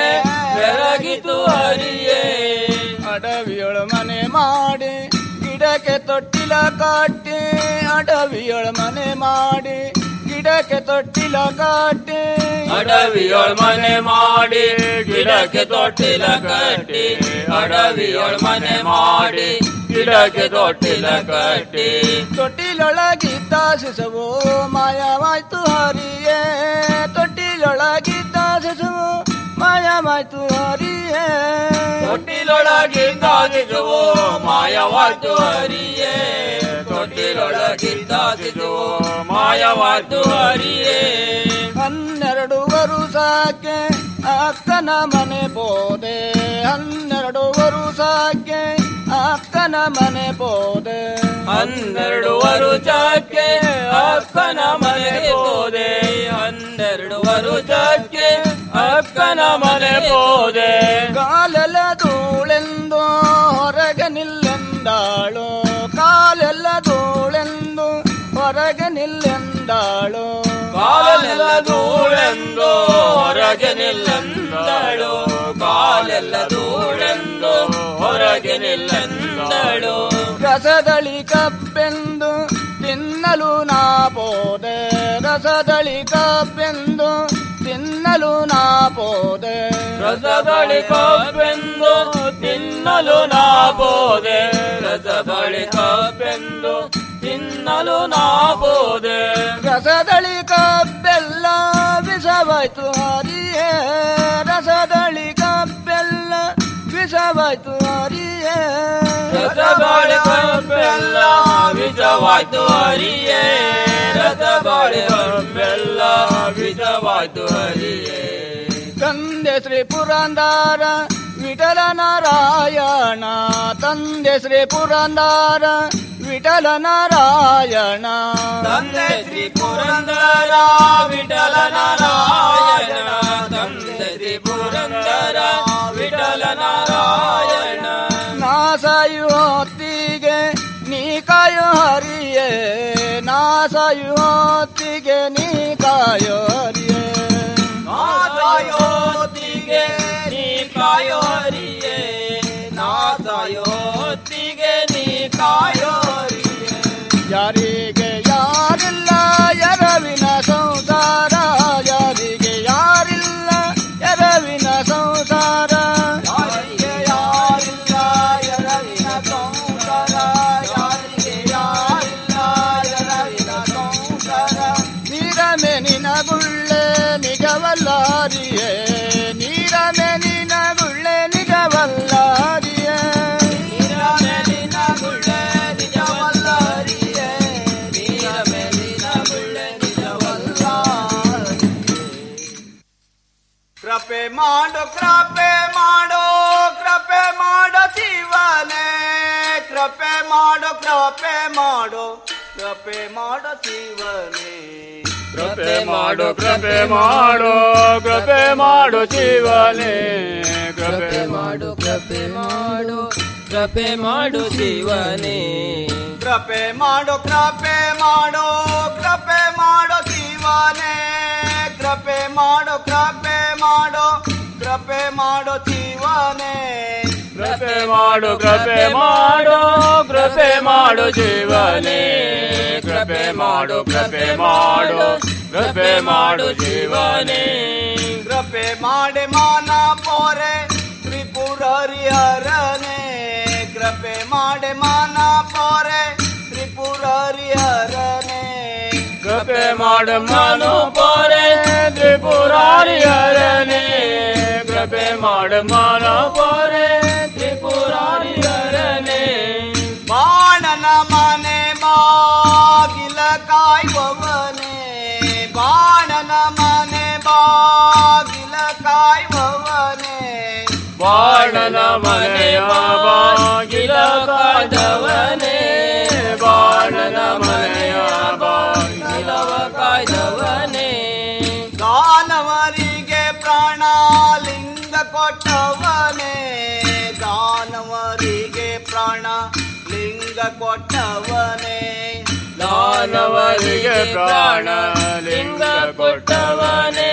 ಮೇಲೆರಗಿತು ಹರಿಯೇ ಅಡವಿಯೊಳ ಮನೆ ಮಾಡಿ ಗಿಡಕ್ಕೆ ತೊಟ್ಟಿಲ ಕಟ್ಟಿ ಅಡವಿಯೊಳ ಮನೆ ಮಾಡಿ ಗಿಡಕ್ಕೆ ತೊಟ್ಟಿಲ ಕಟ್ಟಿ ಅಡವಿಯೊಳ ಮನೆ ಮಾಡಿ ಗಿಡಕ್ಕೆ ತೊಟ್ಟಿಲ ಕಟ್ಟಿ ಅಡವಿಯೊಳ ಮನೆ ಮಾಡಿ ಗಿಡಕ್ಕೆ ತೊಟ್ಟಿಲ ಕಟ್ಟಿ ತೊಟ್ಟಿಲೊಳಗಿದ್ದ ಶಿಶುವು ಮಾಯವಾಯ್ತು ಹರಿಯೇ ತೊಟ್ಟಿಲೊಳಗಿದ್ದ ಶಿಶುವು ಮಾಯವಾಯ್ತು ಹರಿಯೇ ತೊಟ್ಟಿಲೊಳಗಿದ್ದ ಶಿಶುವು ಮಾಯವಾಯ್ತು ಹರಿಯೇ ತೊಟ್ಟಿಲೊಳಗಿದ್ದ ಶಿಶುವು ಮಾಯವಾಯ್ತು ಹರಿಯೇ ಹನ್ನೆರಡು ವರುಷಕ್ಕೆ ಅಕ್ಕನ ಮನೆ ಬೋದೆ ಹನ್ನೆರಡು ವರುಷಕ್ಕೆ ಅಕ್ಕನ ಮನೆ ಬೋದೆ ಹನ್ನೆರಡು ವರುಷಕ್ಕೆ ಅಕ್ಕನ ಮನೆ ಹೋದೆ ಹನ್ನೆರಡು ವರುಷಕ್ಕೆ ಅಕ್ಕನ ಮನೆ ಹೋದೆ ಕಾಲೆಲ್ಲ ಧೂಳೆಂದು ಹೊರಗೆ ನಿಲ್ಲೆಂದಾಳು ಕಾಲೆಲ್ಲ ಧೂಳೆಂದು ಹೊರಗೆ ನಿಲ್ಲೆಂದಾಳು ಕಾಲೆಲ್ಲ ಧೂಳೆಂದು ಹೊರಗೆ ನಿಲ್ಲಂದಳು ಕಾಲೆಲ್ಲ ಧೂಳೆಂದು ಹೊರಗೆ ನಿಲ್ಲಂದಳು ರಸದಳಿ ಕಬ್ಬೆಂದು ತಿನ್ನಲು ನಾ ಬೋದೆ ರಸದಳಿ ಕಬ್ಬೆಂದು ತಿನ್ನಲು ನಾ ಬೋದೆ ರಸದಳಿ ಕಬ್ಬೆಂದು ತಿನ್ನಲು ನಾ ಬೋದೆ ರಸದಳಿ ಕಬ್ಬೆಂದು ತಿನ್ನಲು ನಾ ಬೋದೆ ರಸದಳಿ ಕಬ್ಬೆಲ್ಲ ವಿಷವಾಯ್ತು ಹರಿಯೇ ರಸದಳಿ ಕಬ್ಬೆಲ್ಲ ವಿಷವಾಯ್ತು ಹರಿಯೇ ರಸಬಾಳೆ ಕಬ್ಬೆಲ್ಲ ವಿಜವಾಯ್ತು ಹರಿಯೇ ರಸಬಾಳೆ ಕಬ್ಬೆಲ್ಲ ವಿಜವಾಯ್ತು ಹರಿಯೇ ತಂದೆ ಶ್ರೀ ಪುರಂದಾರ ವಿಠಲ ನಾರಾಯಣ ತಂದೆ ಶ್ರೀ ಪುರಂದಾರ ವಿಠಲ ನಾರಾಯಣ ತಂದೆ ಶ್ರೀ ಪುರಂದರ ವಿಠಲ ನಾರಾಯಣ ತಂದೆ ಶ್ರೀ ಪುರಂದರ ವಿಠಲ ನಾರಾಯಣ ನಾ ಸಾಯುವತ್ತಿಗೆ ನೀ ಕಾಯೋ ಹರಿಯೇ ನಾ ಸಾಯುವತ್ತಿಗೆ ನೀ ಕಾಯೋ ಹರಿಯೇ ನಾಸಾಯೋತಿಗೆ ನೀ ಕಾಯೋ ಹರಿಯೇ ನಾಸಾಯೋತಿಗೆ ನೀ ಕಾಯೋ ಹರಿಯೇ ಯಾರಿಗೆ ಯಾರಿಲ್ಲ ಎರವಿನ ಸಂಸಾರ ಯಾರಿಗೆ ಯಾರಿಲ್ಲ ಎರವಿನ ಸಂಸಾರ ಯಾರಿಗೆ ಯಾರಿಲ್ಲ ಎರವಿನ ಸಂಸಾರ ಯಾರಿಗೆ ಯಾರಿಲ್ಲ ಎರವಿನ ಸಂಸಾರ ನೀರಮೆ ನಿನಗುಳ್ಳೆ ನಿಜವಲ್ಲಾರಿಯೇ ನೀರಮೆ ನಿನಗುಳ್ಳೆ ನಿಜವಲ್ಲಾರಿಯೇ ನೀರಮೆ ನಿನಗುಳ್ಳೆ ನಿಜವಲ್ಲ ಹರಿಯೇ ನೀರಮೆ ನಿನಗುಳ್ಳೆ ನಿಜವಲ್ಲ ಕೃಪೆ ಮಾಡು ಕೃಪೆ ಮಾಡೋ ಕೃಪೆ ಮಾಡೋ ಶಿವನೇ ಕೃಪೆ ಮಾಡೋ ಕೃಪೆ ಮಾಡೋ ಕೃಪೆ ಮಾಡೋ ಶಿವನೇ ಕೃಪೆ ಮಾಡು ಕೃಪೆ ಮಾಡು ಕೃಪೆ ಮಾಡು ಜೀವನೇ ಕೃಪೆ ಮಾಡು ಕೃಪೆ ಮಾಡು ಕೃಪೆ ಮಾಡು ಜೀವನೇ ಕೃಪೆ ಮಾಡೋ ಕೃಪೆ ಮಾಡೋ ಕೃಪೆ ಮಾಡೋ ಶಿವನೇ ಕೃಪೆ ಮಾಡೋ ಕೃಪೆ ಮಾಡೋ ಕೃಪೆ ಮಾಡೋ ಶಿವನೇ ಕೃಪೆ ಮಾಡು ಕೃಪೆ ಮಾಡು ಕೃಪೆ ಮಾಡು ಜೀವನೇ ಕೃಪೆ ಮಾಡು ಕೃಪೆ ಮಾಡು ಕೃಪೆ ಮಾಡು ಜೀವನೇ ಕೃಪೆ ಮಾಡಿ ಮಾನ ಪೋರೆ ತ್ರಿಪುರ ಹರಿಹರನೇ ಕೃಪೆ ಮಾಡಿ ಮಾನ ಪೋರೆ ತ್ರಿಪುರ ಹರಿಹರನೇ ಕೃಪೆ ಮಾಡು ಮನು ಪೋರೆ ತ್ರಿಪುರಾರಿ ಹರನೆ ಕೃಪೆ ಮಾಡು ಮಾನ ಪೊರೆ ತ್ರಿಪುರಾರಿ ಹರನೆ ಬಾಣನ ಮನೆ ಬಾಗಿಲ ಕಾಯುವವನೇ ಬಾಣನ ಮನೆ ಬಾಗಿಲ ಕಾಯುವವನೇ ಬಾಣನ ಮನೆಯ ಬಾಗಿಲ ಕಾಯ್ದವನೇ ಬಾಣನ ಮನೆಯ ಬಾಗಿಲವ ಕಾಯ್ದವನೇ ದಾನವರಿಗೆ ಪ್ರಾಣ ಲಿಂಗ ಕೊಟ್ಟವನೇ ದಾನವರಿಗೆ ಪ್ರಾಣ ಲಿಂಗ ಕೊಟ್ಟವನೇ ದಾನವರಿಗೆ ಪ್ರಾಣ ಲಿಂಗ ಕೊಟ್ಟವನೇ